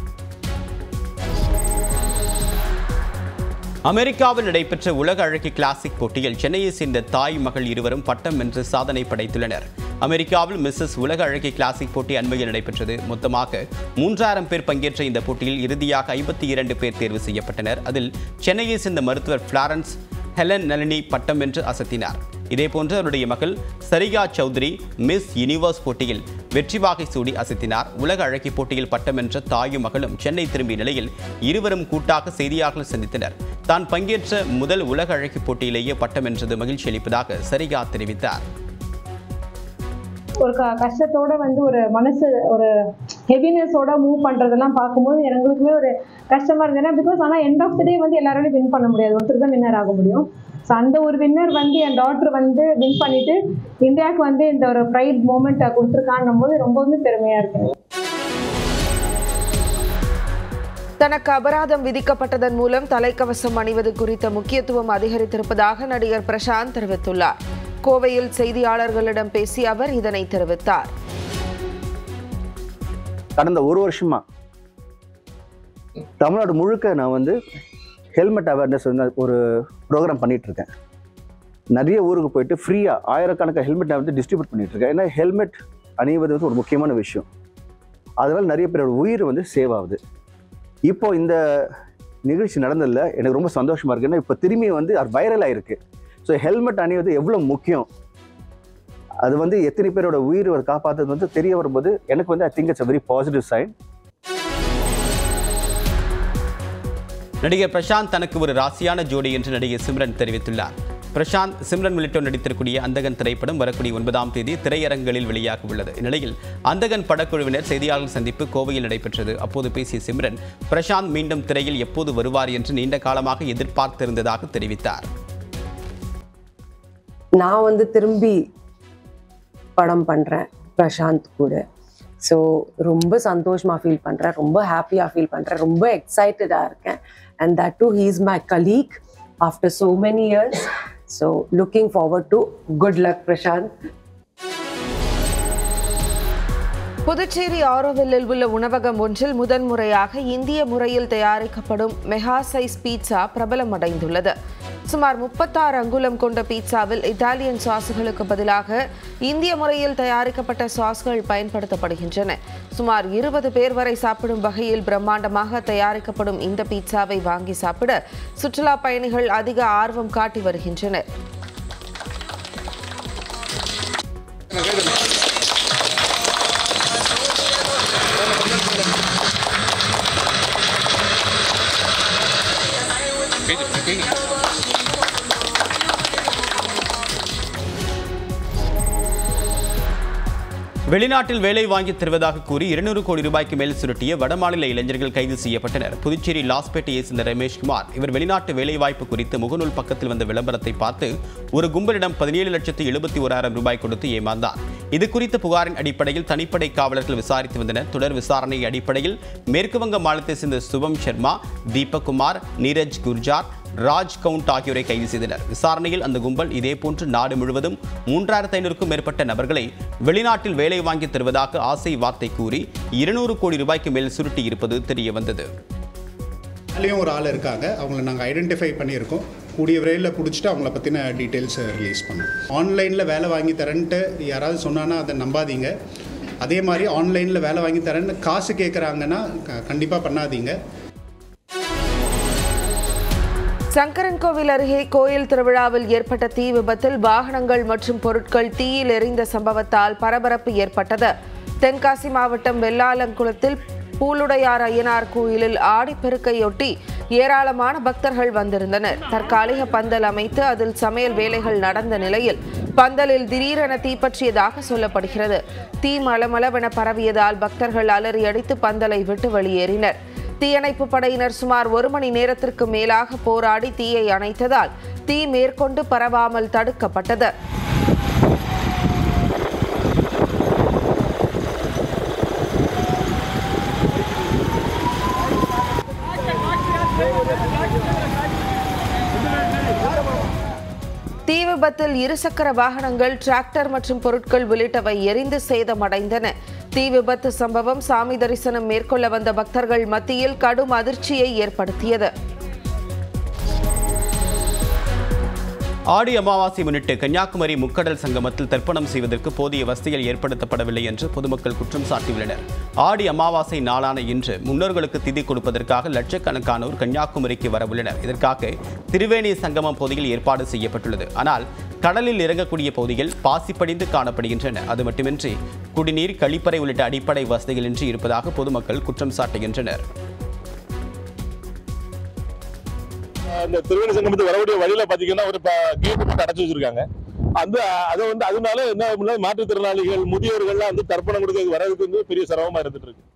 அமெரிக்காவில் நடைபெற்ற உலக அழகி கிளாசிக் போட்டியில் சென்னையை சேர்ந்த தாய் மகள் இருவரும் பட்டம் வென்று சாதனை படைத்துள்ளனர் அமெரிக்காவில் மிஸ்ஸஸ் உலக அழகி கிளாசிக் போட்டி அண்மையில் நடைபெற்றது மொத்தமாக மூன்றாயிரம் பேர் பங்கேற்ற இந்த போட்டியில் இறுதியாக ஐம்பத்தி இரண்டு பேர் தேர்வு செய்யப்பட்டனர் அதில் சென்னையை சேர்ந்த மருத்துவர் பிளாரன்ஸ் ஹெலன் நளினி பட்டம் வென்று அசத்தினார் இதேபோன்று அவருடைய மகள் சரிகா சௌத்ரி மிஸ் யூனிவர்ஸ் போட்டியில் வெற்றி வாகை சூடி அசத்தினார் உலக அழகி போட்டியில் பட்டம் வென்ற தாயும் மகளும் சென்னை திரும்பிய நிலையில் இருவரும் கூட்டாக செய்தியாளர்கள் சந்தித்தனர் தான் பங்கேற்ற முதல் உலக அழகி போட்டியிலேயே பட்டம் வென்றது மகிழ்ச்சி அளிப்பதாக சரிகா தெரிவித்தார் ஒரு க கஷ்டத்தோட வந்து ஒரு மனசு ஒரு ஹெவினஸோட மூவ் பண்ணுறதெல்லாம் பார்க்கும்போது எங்களுக்குமே ஒரு கஷ்டமாக இருந்தது ஏன்னா பிகாஸ் ஆனால் எண்ட் ஆஃப் த டே வந்து எல்லாராலையும் வின் பண்ண முடியாது ஒருத்தர் தான் வின்னர் ஆக முடியும் ஸோ அந்த ஒரு வின்னர் வந்து என் டாக்டர் வந்து வின் பண்ணிட்டு இந்தியாவுக்கு வந்து இந்த ஒரு ப்ரைட் மூமெண்ட்டை கொடுத்துருக்கான்னும் போது ரொம்பவுமே பெருமையாக இருக்கு தனக்கு அபராதம் விதிக்கப்பட்டதன் மூலம் தலைக்கவசம் அணிவது குறித்த முக்கியத்துவம் அதிகரித்திருப்பதாக நடிகர் பிரசாந்த் தெரிவித்துள்ளார் கோவையில் செய்தியாளர்களிடம் பேசிய அவர் இதனை தெரிவித்தார் கடந்த ஒரு வருஷமா தமிழ்நாடு முழுக்க நான் வந்து ஹெல்மெட் அவேர்னஸ் வந்து ஒரு ப்ரோக்ராம் பண்ணிட்டு இருக்கேன் நிறைய ஊருக்கு போயிட்டு ஃப்ரீயாக ஆயிரக்கணக்கான ஹெல்மெட் நான் வந்து டிஸ்ட்ரிபியூட் பண்ணிட்டு இருக்கேன் ஏன்னா ஹெல்மெட் அணிவது வந்து ஒரு முக்கியமான விஷயம் அதனால் நிறைய பேரோட உயிர் வந்து சேவ் ஆகுது இப்போ இந்த நிகழ்ச்சி நடந்ததில் எனக்கு ரொம்ப சந்தோஷமாக இருக்கு ஏன்னா இப்போ திரும்பி வந்து அது வைரல் ஆயிருக்கு ஸோ ஹெல்மெட் அணிவது எவ்வளோ முக்கியம் அது வந்து எத்தனை பேரோட உயிர் காப்பாற்றுறது வந்து தெரிய வரும்போது எனக்கு வந்து I think it's a very positive sign நடிகர் பிரசாந்த் தனக்கு ஒரு ராசியான ஜோடி என்று நடிகை சிம்ரன் தெரிவித்துள்ளார் பிரசாந்த் சிம்ரன் உள்ளிட்டோர் நடித்திருக்கூடிய அந்தகன் திரைப்படம் வரக்கூடிய ஒன்பதாம் தேதி திரையரங்குகளில் வெளியாக உள்ளது இந்நிலையில் அந்தகன் படக்குழுவினர் செய்தியாளர் சந்திப்பு கோவையில் நடைபெற்றது அப்போது பேசிய சிம்ரன் பிரசாந்த் மீண்டும் திரையில் எப்போது வருவார் என்று நீண்ட காலமாக எதிர்பார்த்திருந்ததாக தெரிவித்தார் நான் வந்து திரும்பி படம் பண்ணுறேன் பிரசாந்த் கூட ஸோ ரொம்ப சந்தோஷமாக ஃபீல் பண்ணுறேன் ரொம்ப ஹாப்பியாக ஃபீல் பண்ணுறேன் ரொம்ப எக்ஸைட்டடாக இருக்கேன் and that to he is my colleague after so many years so looking forward to good luck Prashanth Puducherry ஆரோவில்லில் உள்ள உணவகம் ஒன்றில் முதன்முறையாக இந்திய முறையில் தயாரிக்கப்படும் மெகா சைஸ் பீட்சா பிரபலமடைந்துள்ளது சுமார் முப்பத்தாறு அங்குலம் கொண்ட பீட்சாவில் இத்தாலியன் சாஸ்களுக்கு பதிலாக இந்திய முறையில் தயாரிக்கப்பட்ட சாஸ்கள் பயன்படுத்தப்படுகின்றன சுமார் இருபது பேர் வரை சாப்பிடும் வகையில் பிரம்மாண்டமாக தயாரிக்கப்படும் இந்த பீட்சாவை வாங்கி சாப்பிட சுற்றுலா பயணிகள் அதிக ஆர்வம் காட்டி வருகின்றனர் வெளிநாட்டில் வேலை வாங்கித் தருவதாக கூறி இருநூறு கோடி ரூபாய்க்கு மேல் சுருட்டிய வடமாநில இளைஞர்கள் கைது செய்யப்பட்டனர் புதுச்சேரி லாஸ்பேட்டையை சேர்ந்த ரமேஷ்குமார் இவர் வெளிநாட்டு வேலைவாய்ப்பு குறித்து முகநூல் பக்கத்தில் வந்த விளம்பரத்தை பார்த்து ஒரு கும்பலிடம் பதினேழு லட்சத்து எழுபத்தி ஓராயிரம் ரூபாய் கொடுத்து ஏமாந்தார் இது குறித்த புகாரின் அடிப்படையில் தனிப்படை காவலர்கள் விசாரித்து வந்தனர் தொடர் விசாரணை அடிப்படையில் மேற்குவங்க மாநிலத்தை சேர்ந்த சுபம் சர்மா தீபக்குமார் நீரஜ் குர்ஜார் ராஜ் கவுண்ட் ஆகியோரை கைது செய்தனர் விசாரணையில் அந்த கும்பல் இதேபோன்று நாடு முழுவதும் மூன்றாயிரத்து ஐநூறுக்கும் மேற்பட்ட நபர்களை வெளிநாட்டில் வேலை வாங்கி தருவதாக ஆசை வார்த்தை கூறி இருநூறு கோடி ரூபாய்க்கு மேல் சுருட்டி இருப்பது தெரிய வந்தது அதுலேயும் ஒரு ஆள் இருக்காங்க அவங்கள நாங்கள் ஐடென்டிஃபை பண்ணியிருக்கோம் கூடிய விரைவில் பிடிச்சிட்டு அவங்கள பற்றின டீட்டெயில்ஸ் ரிலீஸ் பண்ணோம் ஆன்லைனில் வேலை வாங்கி தரேன்ட்டு யாராவது சொன்னான்னா அதை நம்பாதீங்க அதே மாதிரி ஆன்லைனில் வேலை வாங்கி தரேன்னு காசு கேட்குறாங்கன்னா கண்டிப்பாக பண்ணாதீங்க சங்கரன்கோவில் அருகே கோயில் திருவிழாவில் ஏற்பட்ட தீ விபத்தில் வாகனங்கள் மற்றும் பொருட்கள் தீயில் எரிந்த சம்பவத்தால் பரபரப்பு ஏற்பட்டது தென்காசி மாவட்டம் வெள்ளாலங்குளத்தில் பூலுடையார் ஐயனார் கோயிலில் ஆடிப்பெருக்கையொட்டி ஏராளமான பக்தர்கள் வந்திருந்தனர் தற்காலிக பந்தல் அமைத்து அதில் சமையல் வேலைகள் நடந்த நிலையில் பந்தலில் திடீரென தீப்பற்றியதாக சொல்லப்படுகிறது தீ மலமளவென பரவியதால் பக்தர்கள் அலறி அடித்து பந்தலை விட்டு வெளியேறினர் தீயணைப்பு படையினர் சுமார் ஒரு மணி நேரத்திற்கு மேலாக போராடி தீயை அணைத்ததால் தீ மேற்கொண்டு பரவாமல் தடுக்கப்பட்டது தீ விபத்தில் இருசக்கர வாகனங்கள் டிராக்டர் மற்றும் பொருட்கள் உள்ளிட்டவை எரிந்து சேதமடைந்தன தீ விபத்து சம்பவம் சாமி தரிசனம் மேற்கொள்ள வந்த பக்தர்கள் மத்தியில் கடும் அதிர்ச்சியை ஏற்படுத்தியது ஆடி அமாவாசை முன்னிட்டு கன்னியாகுமரி முக்கடல் சங்கமத்தில் தர்ப்பணம் செய்வதற்கு போதிய வசதிகள் ஏற்படுத்தப்படவில்லை என்று பொதுமக்கள் குற்றம் சாட்டியுள்ளனர் ஆடி அமாவாசை நாளான இன்று முன்னோர்களுக்கு திதி கொடுப்பதற்காக லட்சக்கணக்கானோர் கன்னியாகுமரிக்கு வரவுள்ளனர் இதற்காக திருவேணி சங்கமம் பகுதியில் ஏற்பாடு செய்யப்பட்டுள்ளது ஆனால் கடலில் இறங்கக்கூடிய பகுதிகள் பாசிப்படிந்து காணப்படுகின்றன அது மட்டுமின்றி குடிநீர் கழிப்பறை உள்ளிட்ட அடிப்படை வசதிகளின்றி இருப்பதாக பொதுமக்கள் குற்றம் சாட்டுகின்றனர் அந்த திருவேணி சங்கமத்துக்கு வரக்கூடிய வழியில பாத்தீங்கன்னா ஒரு கேட் போட்டு அடைச்சு வச்சிருக்காங்க அந்த அதை வந்து அதனால என்ன அப்படின்னா மாற்றுத்திறனாளிகள் முதியோர்கள்லாம் வந்து தர்ப்பணம் கொடுக்க வர்றதுக்கு வந்து பெரிய சிரமமா இருந்துட்டு இருக்கு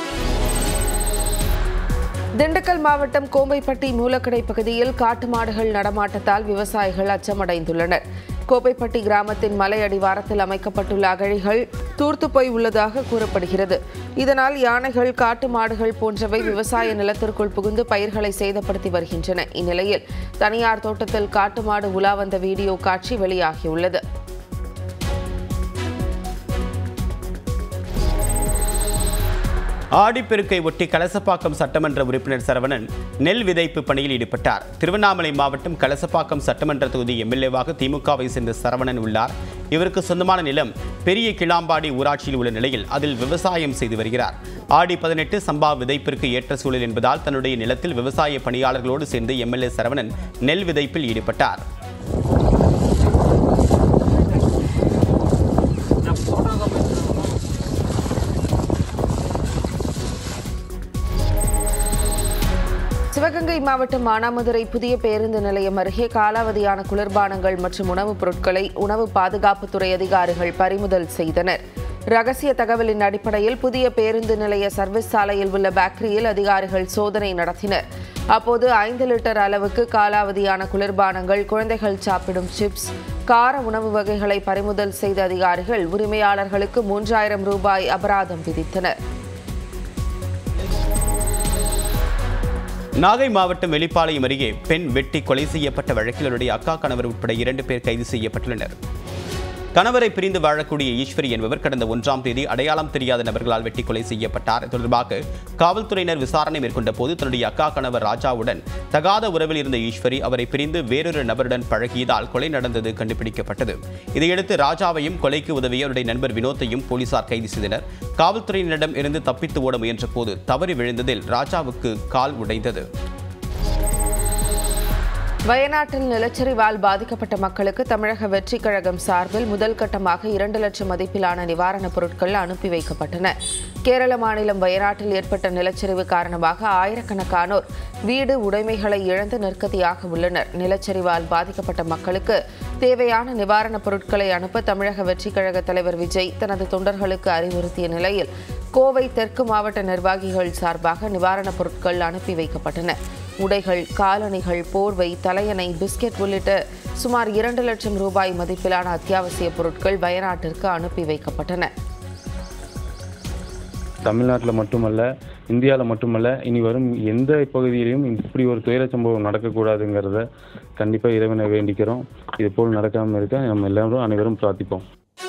திண்டுக்கல் மாவட்டம் கோம்பைப்பட்டி மூலக்கடை பகுதியில் காட்டு மாடுகள் நடமாட்டத்தால் விவசாயிகள் அச்சமடைந்துள்ளனர் கோப்பைப்பட்டி கிராமத்தின் மலை அடிவாரத்தில் அமைக்கப்பட்டுள்ள அகழிகள் தூர்த்து போய் உள்ளதாக கூறப்படுகிறது இதனால் யானைகள் காட்டு மாடுகள் போன்றவை விவசாய நிலத்திற்குள் புகுந்து பயிர்களை சேதப்படுத்தி வருகின்றன இந்நிலையில் தனியார் தோட்டத்தில் காட்டு மாடு உலா வந்த வீடியோ காட்சி வெளியாகியுள்ளது ஆடிப்பெருக்கை ஒட்டி கலசப்பாக்கம் சட்டமன்ற உறுப்பினர் சரவணன் நெல் விதைப்பு பணியில் ஈடுபட்டார் திருவண்ணாமலை மாவட்டம் கலசப்பாக்கம் சட்டமன்ற தொகுதி எம்எல்ஏவாக திமுகவை சேர்ந்த சரவணன் உள்ளார் இவருக்கு சொந்தமான நிலம் பெரிய கிளாம்பாடி ஊராட்சியில் உள்ள நிலையில் அதில் விவசாயம் செய்து வருகிறார் ஆடி பதினெட்டு சம்பா விதைப்பிற்கு ஏற்ற சூழல் என்பதால் தன்னுடைய நிலத்தில் விவசாய பணியாளர்களோடு சேர்ந்து எம்எல்ஏ சரவணன் நெல் விதைப்பில் ஈடுபட்டார் சிவகங்கை மாவட்டம் மானாமதுரை புதிய பேருந்து நிலையம் அருகே காலாவதியான குளிர்பானங்கள் மற்றும் உணவுப் பொருட்களை உணவு பாதுகாப்புத்துறை அதிகாரிகள் பறிமுதல் செய்தனர் ரகசிய தகவலின் அடிப்படையில் புதிய பேருந்து நிலைய சர்வீஸ் சாலையில் உள்ள பேக்கரியில் அதிகாரிகள் சோதனை நடத்தினர் அப்போது ஐந்து லிட்டர் அளவுக்கு காலாவதியான குளிர்பானங்கள் குழந்தைகள் சாப்பிடும் சிப்ஸ் கார உணவு வகைகளை பறிமுதல் செய்த அதிகாரிகள் உரிமையாளர்களுக்கு மூன்றாயிரம் ரூபாய் அபராதம் விதித்தனர் நாகை மாவட்டம் வெளிப்பாளையம் அருகே பெண் வெட்டி கொலை செய்யப்பட்ட வழக்கில் அவருடைய அக்கா கணவர் உட்பட இரண்டு பேர் கைது செய்யப்பட்டுள்ளனர் கணவரை பிரிந்து வாழக்கூடிய ஈஸ்வரி என்பவர் கடந்த ஒன்றாம் தேதி அடையாளம் தெரியாத நபர்களால் வெட்டி கொலை செய்யப்பட்டார் இது தொடர்பாக காவல்துறையினர் விசாரணை மேற்கொண்ட போது தன்னுடைய அக்கா கணவர் ராஜாவுடன் தகாத உறவில் இருந்த ஈஸ்வரி அவரை பிரிந்து வேறொரு நபருடன் பழகியதால் கொலை நடந்தது கண்டுபிடிக்கப்பட்டது இதையடுத்து ராஜாவையும் கொலைக்கு உதவிய அவருடைய நண்பர் வினோத்தையும் போலீசார் கைது செய்தனர் காவல்துறையினரிடம் இருந்து தப்பித்து ஓட முயன்ற போது தவறி விழுந்ததில் ராஜாவுக்கு கால் உடைந்தது வயநாட்டில் நிலச்சரிவால் பாதிக்கப்பட்ட மக்களுக்கு தமிழக வெற்றி கழகம் சார்பில் முதல் கட்டமாக இரண்டு லட்சம் மதிப்பிலான நிவாரணப் பொருட்கள் அனுப்பி வைக்கப்பட்டன கேரள மாநிலம் வயநாட்டில் ஏற்பட்ட நிலச்சரிவு காரணமாக ஆயிரக்கணக்கானோர் வீடு உடைமைகளை இழந்து நிற்கதியாக உள்ளனர் நிலச்சரிவால் பாதிக்கப்பட்ட மக்களுக்கு தேவையான நிவாரணப் பொருட்களை அனுப்ப தமிழக வெற்றி கழக தலைவர் விஜய் தனது தொண்டர்களுக்கு அறிவுறுத்திய நிலையில் கோவை தெற்கு மாவட்ட நிர்வாகிகள் சார்பாக நிவாரணப் பொருட்கள் அனுப்பி வைக்கப்பட்டன உடைகள் காலணிகள் போர்வை தலையணை பிஸ்கெட் உள்ளிட்ட சுமார் இரண்டு லட்சம் ரூபாய் மதிப்பிலான அத்தியாவசிய பொருட்கள் வயநாட்டிற்கு அனுப்பி வைக்கப்பட்டன தமிழ்நாட்டில் மட்டுமல்ல இந்தியாவில் மட்டுமல்ல இனி வரும் எந்த பகுதியிலையும் இப்படி ஒரு துயர சம்பவம் நடக்கக்கூடாதுங்கிறத கண்டிப்பாக இறைவனை வேண்டிக்கிறோம் இது போல் நடக்காமல் இருக்க நம்ம எல்லாரும் அனைவரும் பிரார்த்திப்போம்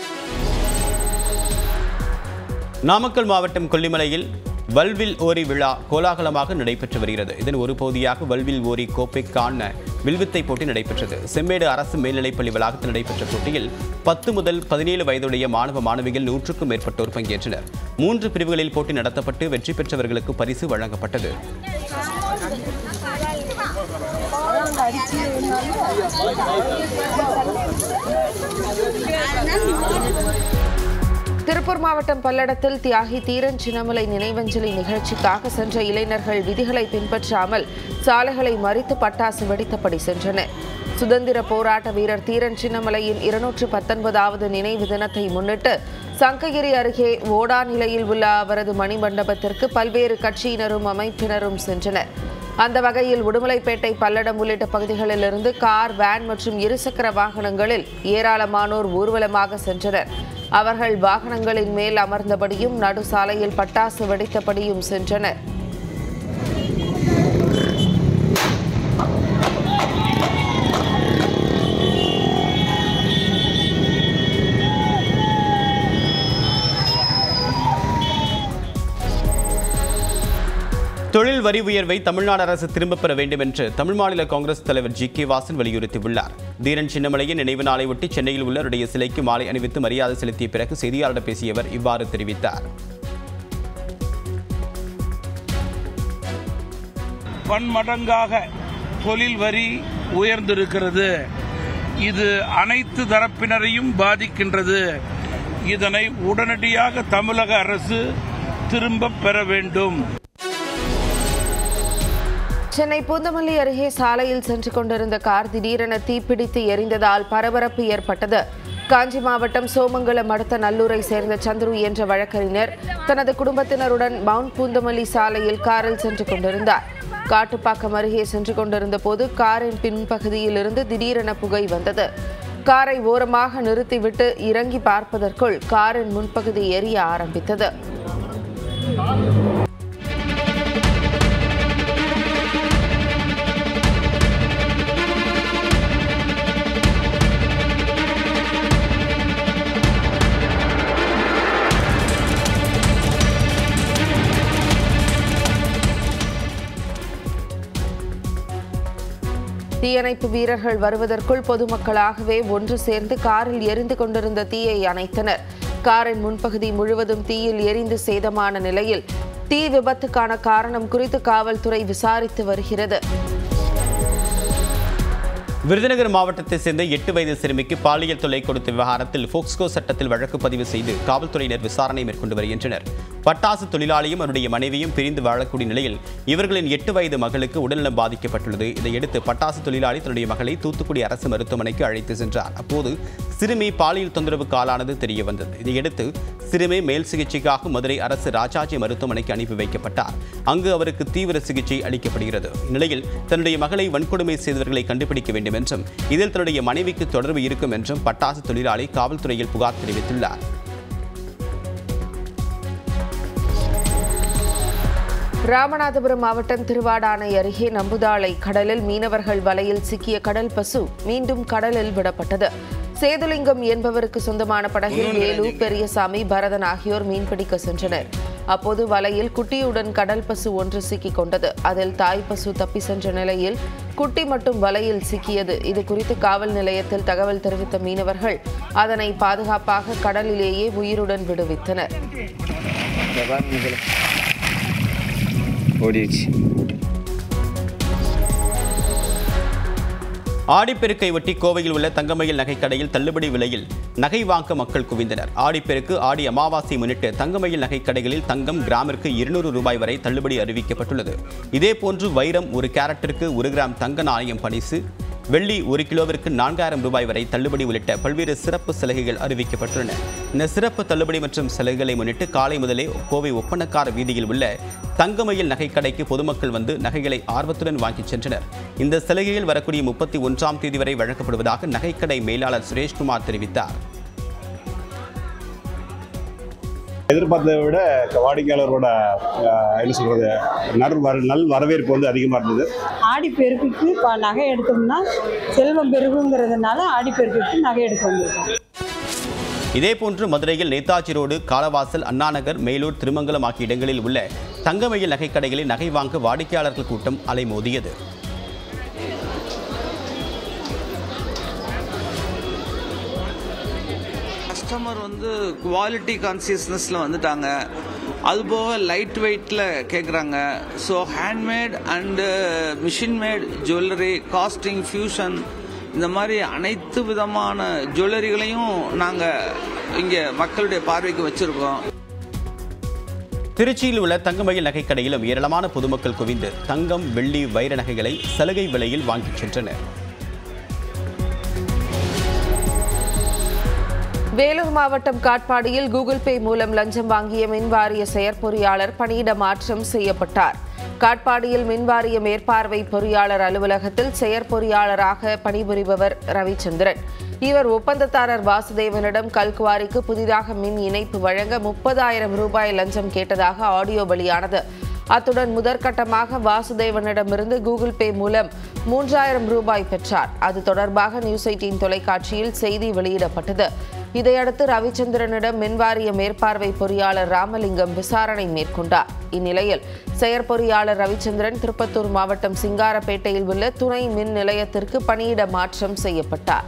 நாமக்கல் மாவட்டம் கொல்லிமலையில் வல்வில் ஓரி விழா கோலாகலமாக நடைபெற்று வருகிறது இதன் ஒரு பகுதியாக வல்வில் ஓரி கோப்பைக்கான வில்வித்தை போட்டி நடைபெற்றது செம்மேடு அரசு மேல்நிலைப்பள்ளி வளாகத்தில் நடைபெற்ற போட்டியில் பத்து முதல் பதினேழு வயதுடைய மாணவ மாணவிகள் நூற்றுக்கும் மேற்பட்டோர் பங்கேற்றனர் மூன்று பிரிவுகளில் போட்டி நடத்தப்பட்டு வெற்றி பெற்றவர்களுக்கு பரிசு வழங்கப்பட்டது திருப்பூர் மாவட்டம் பல்லடத்தில் தியாகி தீரன் சின்னமலை நினைவஞ்சலி நிகழ்ச்சிக்காக சென்ற இளைஞர்கள் விதிகளை பின்பற்றாமல் சாலைகளை மறித்து பட்டாசு வெடித்தபடி சென்றனர் சுதந்திர போராட்ட வீரர் தீரன் சின்னமலையின் இருநூற்று பத்தொன்பதாவது நினைவு தினத்தை முன்னிட்டு சங்ககிரி அருகே ஓடா நிலையில் உள்ள அவரது மணிமண்டபத்திற்கு பல்வேறு கட்சியினரும் அமைப்பினரும் சென்றனர் அந்த வகையில் உடுமலைப்பேட்டை பல்லடம் உள்ளிட்ட பகுதிகளிலிருந்து கார் வேன் மற்றும் இருசக்கர வாகனங்களில் ஏராளமானோர் ஊர்வலமாக சென்றனர் அவர்கள் வாகனங்களின் மேல் அமர்ந்தபடியும் நடு சாலையில் பட்டாசு வெடித்தபடியும் சென்றனர் தொழில் வரி உயர்வை தமிழ்நாடு அரசு திரும்பப் பெற வேண்டும் என்று தமிழ் மாநில காங்கிரஸ் தலைவர் ஜி கே வாசன் வலியுறுத்தியுள்ளார் தீரன் சின்னமலையின் நினைவு நாளை ஒட்டி சென்னையில் உள்ள அவருடைய சிலைக்கு மாலை அணிவித்து மரியாதை செலுத்திய பிறகு செய்தியாளரிடம் பேசிய அவர் இவ்வாறு தெரிவித்தார் பன்மடங்காக தொழில் வரி உயர்ந்திருக்கிறது இது அனைத்து தரப்பினரையும் பாதிக்கின்றது இதனை உடனடியாக தமிழக அரசு திரும்பப் பெற வேண்டும் சென்னை பூந்தமல்லி அருகே சாலையில் சென்று கொண்டிருந்த கார் திடீரென தீப்பிடித்து எரிந்ததால் பரபரப்பு ஏற்பட்டது காஞ்சி மாவட்டம் சோமங்கலம் அடுத்த நல்லூரை சேர்ந்த சந்துரு என்ற வழக்கறிஞர் தனது குடும்பத்தினருடன் மவுண்ட் பூந்தமல்லி சாலையில் காரில் சென்று கொண்டிருந்தார் காட்டுப்பாக்கம் அருகே சென்று கொண்டிருந்த போது காரின் பின்பகுதியில் இருந்து திடீரென புகை வந்தது காரை ஓரமாக நிறுத்திவிட்டு இறங்கி பார்ப்பதற்குள் காரின் முன்பகுதி எரிய ஆரம்பித்தது தீயணைப்பு வீரர்கள் வருவதற்குள் பொதுமக்களாகவே ஒன்று சேர்ந்து காரில் எரிந்து கொண்டிருந்த தீயை அணைத்தனர் காரின் முன்பகுதி முழுவதும் தீயில் எரிந்து சேதமான நிலையில் தீ விபத்துக்கான காரணம் குறித்து காவல்துறை விசாரித்து வருகிறது விருதுநகர் மாவட்டத்தை சேர்ந்த எட்டு வயது சிறுமிக்கு பாலியல் தொல்லை கொடுத்த விவகாரத்தில் போக்ஸ்கோ சட்டத்தில் வழக்கு பதிவு செய்து காவல்துறையினர் விசாரணை மேற்கொண்டு வருகின்றனர் பட்டாசு தொழிலாளியும் அவருடைய மனைவியும் பிரிந்து வாழக்கூடிய நிலையில் இவர்களின் எட்டு வயது மகளுக்கு உடல்நலம் பாதிக்கப்பட்டுள்ளது இதையடுத்து பட்டாசு தொழிலாளி தன்னுடைய மகளை தூத்துக்குடி அரசு மருத்துவமனைக்கு அழைத்து சென்றார் அப்போது சிறுமி பாலியல் தொந்தரவுக்கு ஆளானது தெரிய வந்தது இதையடுத்து சிறுமி மேல் சிகிச்சைக்காக மதுரை அரசு ராஜாஜி மருத்துவமனைக்கு அனுப்பி வைக்கப்பட்டார் அங்கு அவருக்கு தீவிர சிகிச்சை அளிக்கப்படுகிறது இந்நிலையில் தன்னுடைய மகளை வன்கொடுமை செய்தவர்களை கண்டுபிடிக்க வேண்டும் என்றும் இதில் தன்னுடைய மனைவிக்கு தொடர்பு இருக்கும் என்றும் பட்டாசு தொழிலாளி காவல்துறையில் புகார் தெரிவித்துள்ளார் ராமநாதபுரம் மாவட்டம் திருவாடானை அருகே நம்புதாளை கடலில் மீனவர்கள் வலையில் சிக்கிய கடல் பசு மீண்டும் கடலில் விடப்பட்டது சேதுலிங்கம் என்பவருக்கு சொந்தமான படகில் வேலு பெரியசாமி பரதன் ஆகியோர் மீன்பிடிக்க சென்றனர் அப்போது வலையில் குட்டியுடன் கடல் பசு ஒன்று சிக்கிக் கொண்டது அதில் தாய் பசு தப்பி சென்ற நிலையில் குட்டி மட்டும் வலையில் சிக்கியது இது குறித்து காவல் நிலையத்தில் தகவல் தெரிவித்த மீனவர்கள் அதனை பாதுகாப்பாக கடலிலேயே உயிருடன் விடுவித்தனர் ஓடிடுச்சு ஆடிப்பெருக்கை ஒட்டி கோவையில் உள்ள தங்கமயில் நகைக்கடையில் தள்ளுபடி விலையில் நகை வாங்க மக்கள் குவிந்தனர் ஆடிப்பெருக்கு ஆடி அமாவாசை முன்னிட்டு தங்கமயில் நகைக்கடைகளில் தங்கம் கிராமிற்கு இருநூறு ரூபாய் வரை தள்ளுபடி அறிவிக்கப்பட்டுள்ளது இதேபோன்று வைரம் ஒரு கேரட்டிற்கு ஒரு கிராம் தங்க நாணயம் பரிசு வெள்ளி ஒரு கிலோவிற்கு நான்காயிரம் ரூபாய் வரை தள்ளுபடி உள்ளிட்ட பல்வேறு சிறப்பு சலுகைகள் அறிவிக்கப்பட்டுள்ளன இந்த சிறப்பு தள்ளுபடி மற்றும் சலுகைகளை முன்னிட்டு காலை முதலே கோவை ஒப்பனக்கார வீதியில் உள்ள தங்கமயில் நகைக்கடைக்கு பொதுமக்கள் வந்து நகைகளை ஆர்வத்துடன் வாங்கிச் சென்றனர் இந்த சலுகைகள் வரக்கூடிய முப்பத்தி ஒன்றாம் தேதி வரை வழங்கப்படுவதாக நகைக்கடை மேலாளர் சுரேஷ்குமார் தெரிவித்தார் எதிர்பார்த்ததை விட வாடிக்கையாளரோட அஹ், என்ன சொல்றது நல் வர நல் வரவேற்பு வந்து அதிகமாக இருந்தது ஆடி பெருக்குக்கு இப்போ நகை எடுத்தோம்னா செல்வம் பெருகுங்கிறதுனால ஆடி பெருக்குக்கு நகை எடுக்க வந்திருக்கோம் இதேபோன்று மதுரையில் நேதாஜி ரோடு காலவாசல் அண்ணாநகர் மேலூர் திருமங்கலம் ஆகிய இடங்களில் உள்ள தங்கமயில் நகைக்கடைகளில் நகை வாங்க வாடிக்கையாளர்கள் கூட்டம் அலைமோதியது கஸ்டமர் வந்து குவாலிட்டி கான்சியஸ்னஸில் வந்துட்டாங்க அதுபோக லைட் வெயிட்டில் கேட்குறாங்க so handmade and machine made jewellery casting fusion இந்த மாதிரி அனைத்து விதமான ஜுவல்லரிகளையும் நாங்கள் இங்கே மக்களுடைய பார்வைக்கு வச்சுருக்கோம் திருச்சியில் உள்ள தங்கமயில் நகைக்கடையிலும் ஏராளமான பொதுமக்கள் குவிந்து தங்கம் வெள்ளி வைர நகைகளை சலுகை விலையில் வாங்கிச் சென்றனர் வேலூர் மாவட்டம் காட்பாடியில் கூகுள் பே மூலம் லஞ்சம் வாங்கிய மின்வாரிய செயற்பொறியாளர் பணியிட மாற்றம் செய்யப்பட்டார் காட்பாடியில் மின்வாரிய மேற்பார்வை பொறியாளர் அலுவலகத்தில் செயற்பொறியாளராக பணிபுரிபவர் ரவிச்சந்திரன் இவர் ஒப்பந்ததாரர் வாசுதேவனிடம் கல்குவாரிக்கு புதிதாக மின் இணைப்பு வழங்க முப்பதாயிரம் ரூபாய் லஞ்சம் கேட்டதாக ஆடியோ வெளியானது அத்துடன் முதற்கட்டமாக வாசுதேவனிடமிருந்து கூகுள் பே மூலம் மூன்றாயிரம் ரூபாய் பெற்றார் அது தொடர்பாக நியூஸ் எயிட்டீன் தொலைக்காட்சியில் செய்தி வெளியிடப்பட்டது இதையடுத்து ரவிச்சந்திரனிடம் மின்வாரிய மேற்பார்வை பொறியாளர் ராமலிங்கம் விசாரணை மேற்கொண்டார் இந்நிலையில் செயற்பொறியாளர் ரவிச்சந்திரன் திருப்பத்தூர் மாவட்டம் சிங்காரப்பேட்டையில் உள்ள துணை மின் நிலையத்திற்கு பணியிட மாற்றம் செய்யப்பட்டார்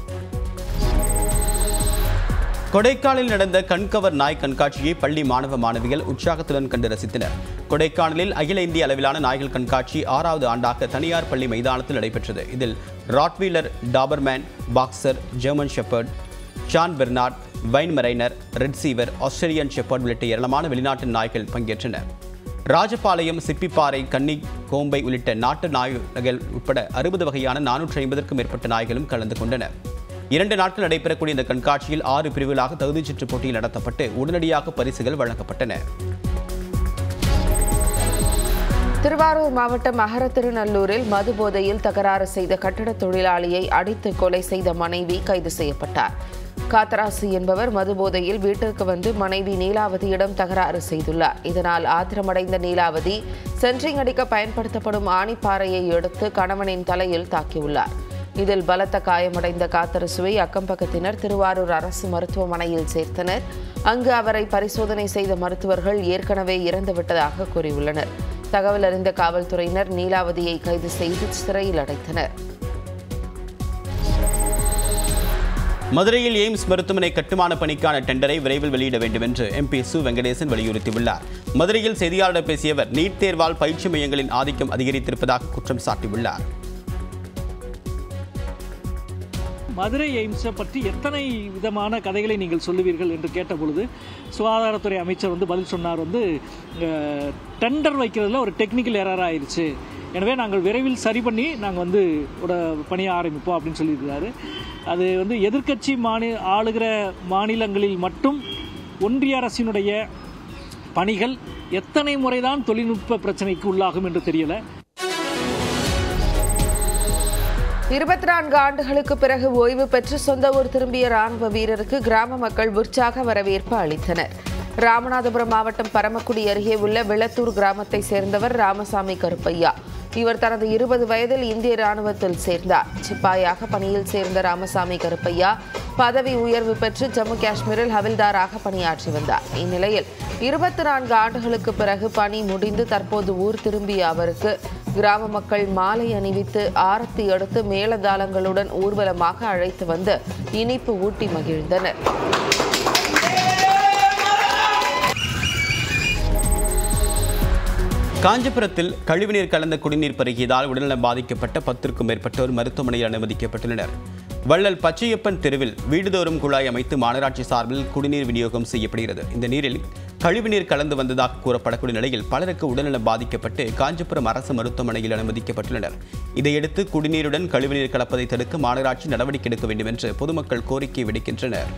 கொடைக்கானலில் நடந்த கண்கவர் நாய் கண்காட்சியை பள்ளி மாணவ மாணவிகள் உற்சாகத்துடன் கண்டு ரசித்தனர் கொடைக்கானலில் அகில இந்திய அளவிலான நாய்கள் கண்காட்சி ஆறாவது ஆண்டாக தனியார் பள்ளி மைதானத்தில் நடைபெற்றது இதில் Rottweiler Doberman boxer German shepherd saint Bernard Weimaraner retriever Australian shepherd உள்ளிட்ட ஏராளமான வெளிநாட்டு நாய்கள் பங்கேற்றன ராஜபாளையம் சிப்பிப்பாறை கன்னி கோம்பை உள்ளிட்ட நாட்டு நாய்கள் உட்பட அறுபது வகையான நானூற்றி ஐம்பதற்கும் மேற்பட்ட நாய்களும் கலந்து கொண்டன இரண்டு நாட்கள் நடைபெறக்கூடிய இந்த கண்காட்சியில் ஆறு பிரிவுகளாக தகுதிச் சுற்று போட்டியில் நடத்தப்பட்டு உடனடியாக பரிசுகள் வழங்கப்பட்டன திருவாரூர் மாவட்டம் மகர திருநல்லூரில் மது போதையில் தகராறு செய்த கட்டடத் தொழிலாளியை அடித்து கொலை செய்த மனைவி கைது செய்யப்பட்டார் காத்தராசு என்பவர் மது போதையில் வீட்டிற்கு வந்து மனைவி நீலாவதியிடம் தகராறு செய்துள்ளார் இதனால் ஆத்திரமடைந்த நீலாவதி சென்ட்ரிங் அடிக்க பயன்படுத்தப்படும் ஆணிப்பாறையை எடுத்து கணவனின் தலையில் தாக்கியுள்ளார் இதில் பலத்த காயமடைந்த காத்தரசுவை அக்கம்பக்கத்தினர் திருவாரூர் அரசு மருத்துவமனையில் சேர்த்தனர் அங்கு அவரை பரிசோதனை செய்த மருத்துவர்கள் ஏற்கனவே இறந்துவிட்டதாக கூறியுள்ளனர் தகவல் அறிந்த காவல்துறையினர் நீலாவதியை கைது செய்து சிறையில் அடைத்தனர் மதுரையில் எய்ம்ஸ் மருத்துவமனை கட்டுமான பணிக்கான டெண்டரை விரைவில் வெளியிட வேண்டும் என்று எம்பி சு வெங்கடேசன் வலியுறுத்தியுள்ளார் மதுரையில் செய்தியாளர் பேசிய அவர் நீட் தேர்வால் பயிற்சி மையங்களின் ஆதிக்கம் அதிகரித்திருப்பதாக குற்றம் சாட்டியுள்ளார் மதுரை எய்ம்ஸை பற்றி எத்தனை விதமான கதைகளை நீங்கள் சொல்லுவீர்கள் என்று கேட்ட பொழுது சுகாதாரத்துறை அமைச்சர் வந்து பதில் சொன்னார் வந்து டெண்டர் வைக்கிறதுல ஒரு டெக்னிக்கல் எரர் ஆயிடுச்சு எனவே நாங்கள் விரைவில் சரி பண்ணி நாங்கள் வந்து உட பணியை ஆரம்பிப்போம் அப்படின்னு சொல்லியிருக்காரு அது வந்து எதிர்க்கட்சி மாநில ஆளுகிற மாநிலங்களில் மட்டும் ஒன்றிய அரசினுடைய பணிகள் எத்தனை முறைதான் தொழில்நுட்ப பிரச்சனைக்கு உள்ளாகும் என்று தெரியல இருபத்தி நான்கு ஆண்டுகளுக்கு பிறகு ஓய்வு பெற்று சொந்த ஊர் திரும்பிய ராணுவ வீரருக்கு கிராம மக்கள் உற்சாக வரவேற்பு அளித்தனர் ராமநாதபுரம் மாவட்டம் பரமக்குடி அருகே உள்ள விளத்தூர் கிராமத்தை சேர்ந்தவர் ராமசாமி கருப்பையா இவர் தனது இருபது வயதில் இந்திய ராணுவத்தில் சேர்ந்தார் சிப்பாயாக பணியில் சேர்ந்த ராமசாமி கருப்பையா பதவி உயர்வு பெற்று ஜம்மு காஷ்மீரில் ஹவில்தாராக பணியாற்றி வந்தார் இந்நிலையில் இருபத்தி நான்கு ஆண்டுகளுக்கு பிறகு பணி முடிந்து தற்போது ஊர் திரும்பிய அவருக்கு கிராம மக்கள் மாலை அணிவித்து ஆரத்தி எடுத்து மேளதாளங்களுடன் ஊர்வலமாக அழைத்து வந்து இனிப்பு ஊட்டி மகிழ்ந்தனர் காஞ்சிபுரத்தில் கழிவுநீர் கலந்த குடிநீர் பருகியதால் உடல்நலம் பாதிக்கப்பட்ட பத்திற்கும் மேற்பட்டோர் மருத்துவமனையில் அனுமதிக்கப்பட்டுள்ளனர் வள்ளல் பச்சையப்பன் தெருவில் வீடுதோறும் குழாய் அமைத்து மாநகராட்சி சார்பில் குடிநீர் விநியோகம் செய்யப்படுகிறது இந்த நீரில் கழிவுநீர் கலந்து வந்ததாக கூறப்படக்கூடிய நிலையில் பலருக்கு உடல்நலம் பாதிக்கப்பட்டு காஞ்சிபுரம் அரசு மருத்துவமனையில் அனுமதிக்கப்பட்டுள்ளனர் இதையடுத்து குடிநீருடன் கழிவுநீர் கலப்பதை தடுக்க மாநகராட்சி நடவடிக்கை எடுக்க வேண்டும் என்று பொதுமக்கள் கோரிக்கை விடுக்கின்றனர்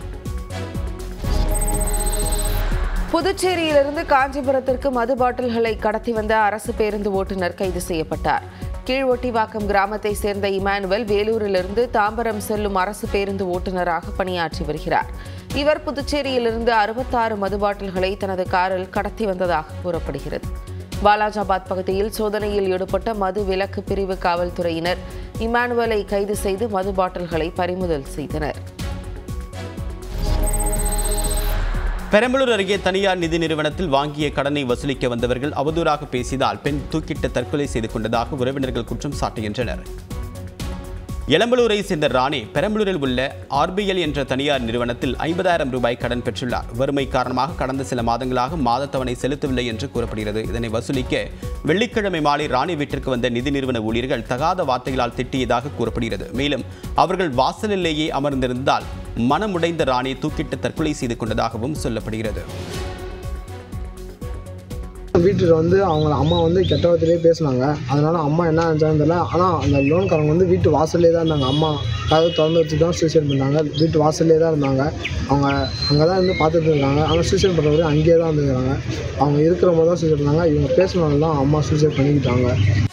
புதுச்சேரியிலிருந்து காஞ்சிபுரத்திற்கு மது பாட்டில்களை கடத்தி வந்த அரசு பேருந்து ஓட்டுநர் கைது செய்யப்பட்டார் கீழ்ஒட்டிவாக்கம் கிராமத்தை சேர்ந்த இமானுவல் வேலூரிலிருந்து தாம்பரம் செல்லும் அரசு பேருந்து ஓட்டுநராக பணியாற்றி வருகிறார் இவர் புதுச்சேரியிலிருந்து அறுபத்தாறு மது பாட்டில்களை தனது காரில் கடத்தி வந்ததாக கூறப்படுகிறது வாலாஜாபாத் பகுதியில் சோதனையில் ஈடுபட்ட மது விலக்கு பிரிவு காவல்துறையினர் இமானுவலை கைது செய்து மது பாட்டில்களை பறிமுதல் செய்தனர் பெரம்பலூர் அருகே தனியார் நிதி நிறுவனத்தில் வாங்கிய கடனை வசூலிக்க வந்தவர்கள் அவதூறாக பேசியதால் பெண் தூக்கிட்டு தற்கொலை செய்து கொண்டதாக உறவினர்கள் குற்றம் சாட்டுகின்றனர் எளம்பலூரை சேர்ந்த ராணி பெரம்பலூரில் உள்ள ஆர்பிஎல் என்ற தனியார் நிறுவனத்தில் ஐம்பதாயிரம் ரூபாய் கடன் பெற்றுள்ளார் வறுமை காரணமாக கடந்த சில மாதங்களாக மாதத்தவணை செலுத்தவில்லை என்று கூறப்படுகிறது இதனை வசூலிக்க வெள்ளிக்கிழமை மாலை ராணி வீட்டிற்கு வந்த நிதி நிறுவன ஊழியர்கள் தகாத வார்த்தைகளால் திட்டியதாக கூறப்படுகிறது மேலும் அவர்கள் வாசலிலேயே அமர்ந்திருந்ததால் மனமுடைந்த ராணி தூக்கிட்டு தற்கொலை செய்து கொண்டதாகவும் சொல்லப்படுகிறது வீட்டுக்கு வந்து அவங்க அம்மா வந்து கெட்ட வார்த்தையிலே பேசினாங்க அதனால அம்மா என்ன நினச்சாங்கன்னு தெரியல ஆனால் அந்த லோன்காரங்க வந்து வீட்டு வாசல்லே தான் இருந்தாங்க அம்மா கதவு திறந்து வச்சு தான் சூசைட் பண்ணாங்க வீட்டு வாசல்லே தான் இருந்தாங்க அவங்க அங்கே தான் இருந்து பார்த்துட்டு இருக்காங்க ஆனால் சூசைட் பண்ணுறவரை அங்கேயே தான் இருந்துக்கிறாங்க அவங்க இருக்கிறவங்க தான் சூசைட் பண்ணாங்க இவங்க பேசினால தான் அம்மா சூசைட் பண்ணிக்கிட்டாங்க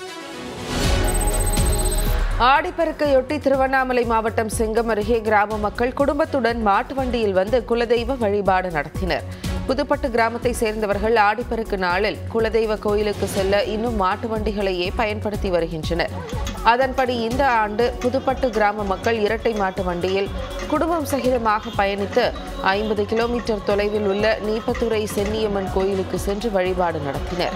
ஆடிப்பெருக்கையொட்டி திருவண்ணாமலை மாவட்டம் செங்கம் அருகே கிராம மக்கள் குடும்பத்துடன் மாட்டு வண்டியில் வந்து குலதெய்வ வழிபாடு நடத்தினர் புதுப்பட்டு கிராமத்தை சேர்ந்தவர்கள் ஆடிப்பெருக்கு நாளில் குலதெய்வ கோயிலுக்கு செல்ல இன்னும் மாட்டு வண்டிகளையே பயன்படுத்தி வருகின்றனர் அதன்படி இந்த ஆண்டு புதுப்பட்டு கிராம மக்கள் இரட்டை மாட்டு வண்டியில் குடும்பம் சகிதமாக பயணித்து ஐம்பது கிலோமீட்டர் தொலைவில் உள்ள நீப்பத்துறை சென்னியம்மன் கோயிலுக்கு சென்று வழிபாடு நடத்தினர்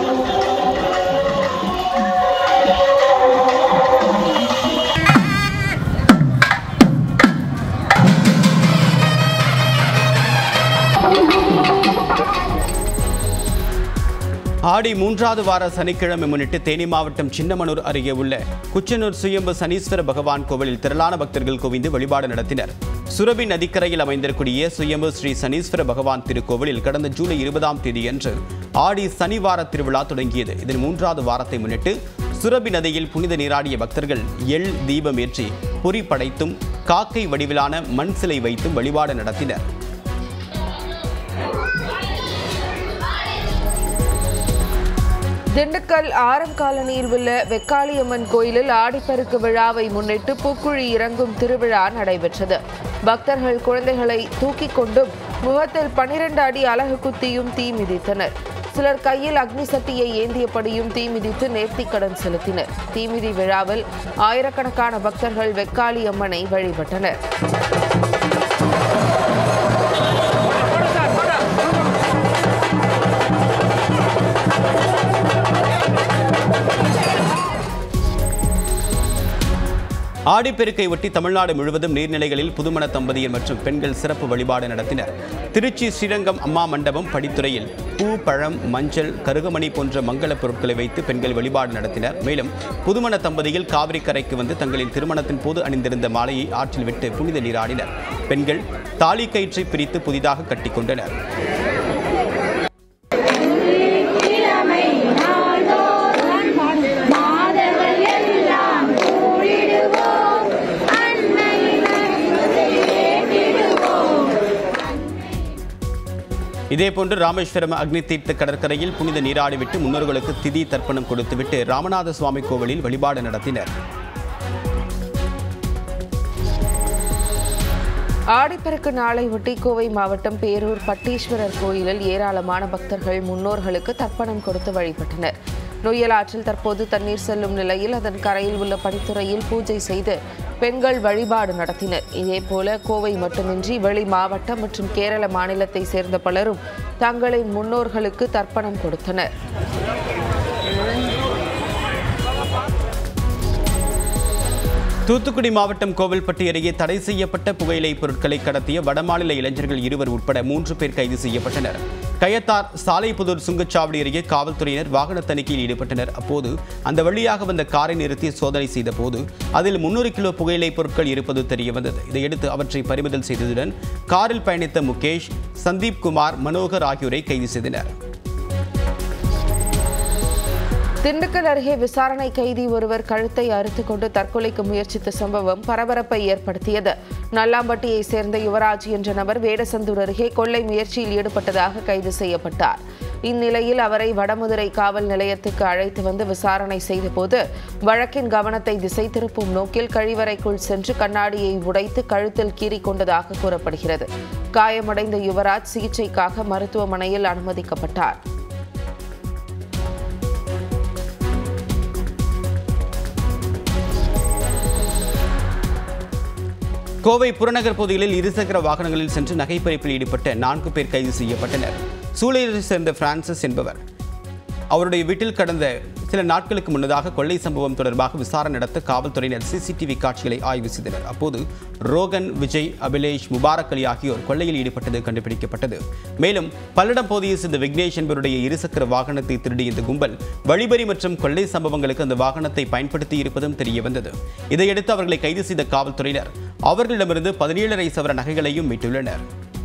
ஆடி மூன்றாவது வார சனிக்கிழமை முன்னிட்டு தேனி மாவட்டம் சின்னமனூர் அருகே உள்ள குச்சனூர் சுயம்பு சனீஸ்வர பகவான் கோவிலில் திரளான பக்தர்கள் குவிந்து வழிபாடு நடத்தினர் சுரபி நதிக்கரையில் அமைந்திருக்கூடிய சுயம்பு ஸ்ரீ சனீஸ்வர பகவான் திருக்கோவிலில் கடந்த ஜூலை இருபதாம் தேதியன்று ஆடி சனிவார திருவிழா தொடங்கியது இதன் மூன்றாவது வாரத்தை முன்னிட்டு சுரபி நதியில் புனித நீராடிய பக்தர்கள் எள் தீபம் ஏற்றி பொறி படைத்தும் காக்கை வடிவிலான மண் சிலை வைத்தும் வழிபாடு நடத்தினர் திண்டுக்கல் ஆரம் காலனியில் உள்ள வெக்காளியம்மன் கோயிலில் ஆடிப்பெருக்கு விழாவை முன்னிட்டு பூக்குழி இறங்கும் திருவிழா நடைபெற்றது பக்தர்கள் குழந்தைகளை தூக்கிக் கொண்டும் முகத்தில் பனிரெண்டு அடி அலகு குத்தியும் தீ மிதித்தனர் சிலர் கையில் அக்னி சட்டியை ஏந்தியபடியும் தீ மிதித்து நேர்த்திக்கடன் செலுத்தினர் தீமிதி விழாவில் ஆயிரக்கணக்கான பக்தர்கள் வெக்காளி அம்மனை வழிபட்டனர் ஆடிப்பெருக்கை ஒட்டி தமிழ்நாடு முழுவதும் நீர்நிலைகளில் புதுமண தம்பதியர் மற்றும் பெண்கள் சிறப்பு வழிபாடு நடத்தினர் திருச்சி ஸ்ரீரங்கம் அம்மா மண்டபம் படித்துறையில் பூ பழம் மஞ்சள் கருகமணி போன்ற மங்கள பொருட்களை வைத்து பெண்கள் வழிபாடு நடத்தினர் மேலும் புதுமண தம்பதியில் காவிரி கரைக்கு வந்து தங்களின் திருமணத்தின் போது அணிந்திருந்த மாலையை ஆற்றில் விட்டு புனித நீராடினர் பெண்கள் தாலி கயிற்றை பிரித்து புதிதாக கட்டிக்கொண்டனர் இதேபோன்று ராமேஸ்வரம் அக்னி தீர்த்த கடற்கரையில் புனித நீராடிவிட்டு முன்னோர்களுக்கு திதி தர்ப்பணம் கொடுத்துவிட்டு ராமநாத சுவாமி கோவிலில் வழிபாடு நடத்தினர் ஆடிப்பெருக்கு நாளை ஒட்டி கோவை மாவட்டம் பேரூர் பட்டீஸ்வரர் கோயிலில் ஏராளமான பக்தர்கள் முன்னோர்களுக்கு தர்ப்பணம் கொடுத்து வழிபட்டனர் நொய்யல் ஆற்றில் தற்போது தண்ணீர் செல்லும் நிலையில் அதன் கரையில் உள்ள படித்துறையில் பூஜை செய்து பெண்கள் வழிபாடு நடத்தினர் இதேபோல கோவை மட்டுமின்றி வெளி மாவட்டம் மற்றும் கேரள மாநிலத்தை சேர்ந்த பலரும் தங்களின் முன்னோர்களுக்கு தர்ப்பணம் கொடுத்தனர் தூத்துக்குடி மாவட்டம் கோவில்பட்டி அருகே தடை செய்யப்பட்ட புகையிலை பொருட்களை கடத்திய வடமாநில இளைஞர்கள் இருவர் உட்பட மூன்று பேர் கைது செய்யப்பட்டனர் கயத்தார் சாலைப்புதூர் சுங்கச்சாவடி அருகே காவல்துறையினர் வாகன தணிக்கையில் ஈடுபட்டனர் அப்போது அந்த வழியாக வந்த காரை நிறுத்தி சோதனை செய்த போது அதில் முன்னூறு கிலோ புகையிலை பொருட்கள் இருப்பது தெரியவந்தது இதையடுத்து அவற்றை பறிமுதல் செய்ததுடன் காரில் பயணித்த முகேஷ் சந்தீப் குமார் மனோகர் ஆகியோரை கைது செய்தனர் திண்டுக்கல் அருகே விசாரணை கைதி ஒருவர் கழுத்தை அறுத்துக் கொண்டு தற்கொலைக்கு முயற்சித்த சம்பவம் பரபரப்பை ஏற்படுத்தியது நல்லாம்பட்டியை சேர்ந்த யுவராஜ் என்ற நபர் வேடசந்தூர் அருகே கொள்ளை முயற்சியில் ஈடுபட்டதாக கைது செய்யப்பட்டார் இந்நிலையில் அவரை வடமதுரை காவல் நிலையத்துக்கு அழைத்து வந்து விசாரணை செய்தபோது வழக்கின் கவனத்தை திசை திருப்பும் நோக்கில் கழிவறைக்குள் சென்று கண்ணாடியை உடைத்து கழுத்தில் கீறிக் கொண்டதாக கூறப்படுகிறது காயமடைந்த யுவராஜ் சிகிச்சைக்காக மருத்துவமனையில் அனுமதிக்கப்பட்டார் கோவை புறநகர் பகுதிகளில் இருசக்கர வாகனங்களில் சென்று நகைப்பறிப்பில் ஈடுபட்ட நான்கு பேர் கைது செய்யப்பட்டனர் சூளையை சேர்ந்த பிரான்சிஸ் என்பவர் அவருடைய வீட்டில் கடந்த சில நாட்களுக்கு முன்னதாக கொள்ளை சம்பவம் தொடர்பாக விசாரணை நடத்த காவல்துறையினர் சிசிடிவி காட்சிகளை ஆய்வு செய்தனர் அப்போது ரோகன் விஜய் அபிலேஷ் முபாரக் அலி ஆகியோர் கொள்ளையில் ஈடுபட்டது கண்டுபிடிக்கப்பட்டது மேலும் பல்லடம் பகுதியை சேர்ந்த விக்னேஷ் என்பவருடைய இருசக்கர வாகனத்தை திருடிய இந்த கும்பல் வழிபறி மற்றும் கொள்ளை சம்பவங்களுக்கு அந்த வாகனத்தை பயன்படுத்தி இருப்பதும் தெரிய வந்தது இதையடுத்து அவர்களை கைது செய்த காவல்துறையினர் அவர்களிடமிருந்து பதினேழரை சவர நகைகளையும் மீட்டுள்ளனர்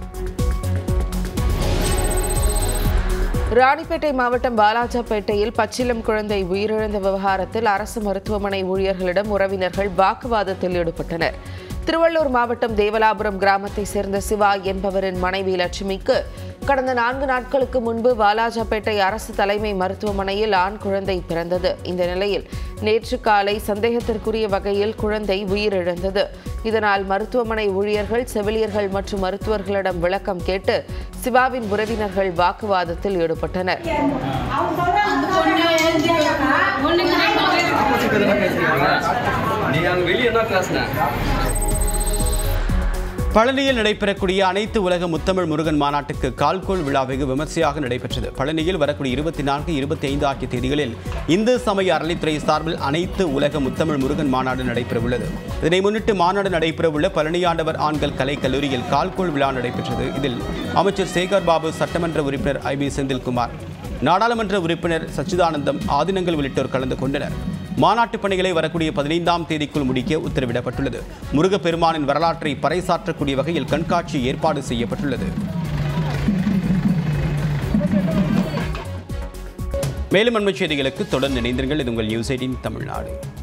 ராணிப்பேட்டை மாவட்டம் பாலாஜாபேட்டையில் பச்சிலம் குழந்தை உயிரிழந்த விவகாரத்தில் அரசு மருத்துவமனை ஊழியர்களிடம் உறவினர்கள் வாக்குவாதத்தில் ஈடுபட்டனர் திருவள்ளூர் மாவட்டம் தேவலாபுரம் கிராமத்தை சேர்ந்த சிவா என்பவரின் மனைவி லட்சுமிக்கு கடந்த நான்கு நாட்களுக்கு முன்பு வாலாஜாபேட்டை அரசு தலைமை மருத்துவமனையில் ஆண் குழந்தை பிறந்தது இந்த நிலையில் நேற்று காலை சந்தேகத்திற்குரிய வகையில் குழந்தை உயிரிழந்தது இதனால் மருத்துவமனை ஊழியர்கள் செவிலியர்கள் மற்றும் மருத்துவர்களிடம் விளக்கம் கேட்டு சிவாவின் உறவினர்கள் வாக்குவாதத்தில் ஈடுபட்டனர் நீ அங்க வெளியே என்ன பேசுன பழனியில் நடைபெறக்கூடிய அனைத்து உலக முத்தமிழ் முருகன் மாநாட்டுக்கு கால்கோள் விழா வெகு விமர்சையாக நடைபெற்றது பழனியில் வரக்கூடிய இருபத்தி நான்கு இருபத்தி ஐந்து ஆகிய தேதிகளில் இந்து சமய அறநிலைத்துறை சார்பில் அனைத்து உலக முத்தமிழ் முருகன் மாநாடு நடைபெறவுள்ளது இதனை முன்னிட்டு மாநாடு நடைபெறவுள்ள பழனியாண்டவர் ஆண்கள் கலை கல்லூரியில் கால்கோள் விழா நடைபெற்றது இதில் அமைச்சர் சேகர் பாபு சட்டமன்ற உறுப்பினர் ஐ பி செந்தில்குமார் நாடாளுமன்ற உறுப்பினர் சச்சிதானந்தம் ஆதினங்கள் உள்ளிட்டோர் கலந்து கொண்டனர் மாநாட்டு பணிகளை வரக்கூடிய பதினைந்தாம் தேதிக்குள் முடிக்க உத்தரவிடப்பட்டுள்ளது முருகப்பெருமானின் வரலாற்றை பறைசாற்றக்கூடிய வகையில் கண்காட்சி ஏற்பாடு செய்யப்பட்டுள்ளது மேலும் அண்மைச் செய்திகளுக்கு தொடர்ந்து இணைந்திருங்கள் இது உங்கள் நியூஸ் எயிட்டின் தமிழ்நாடு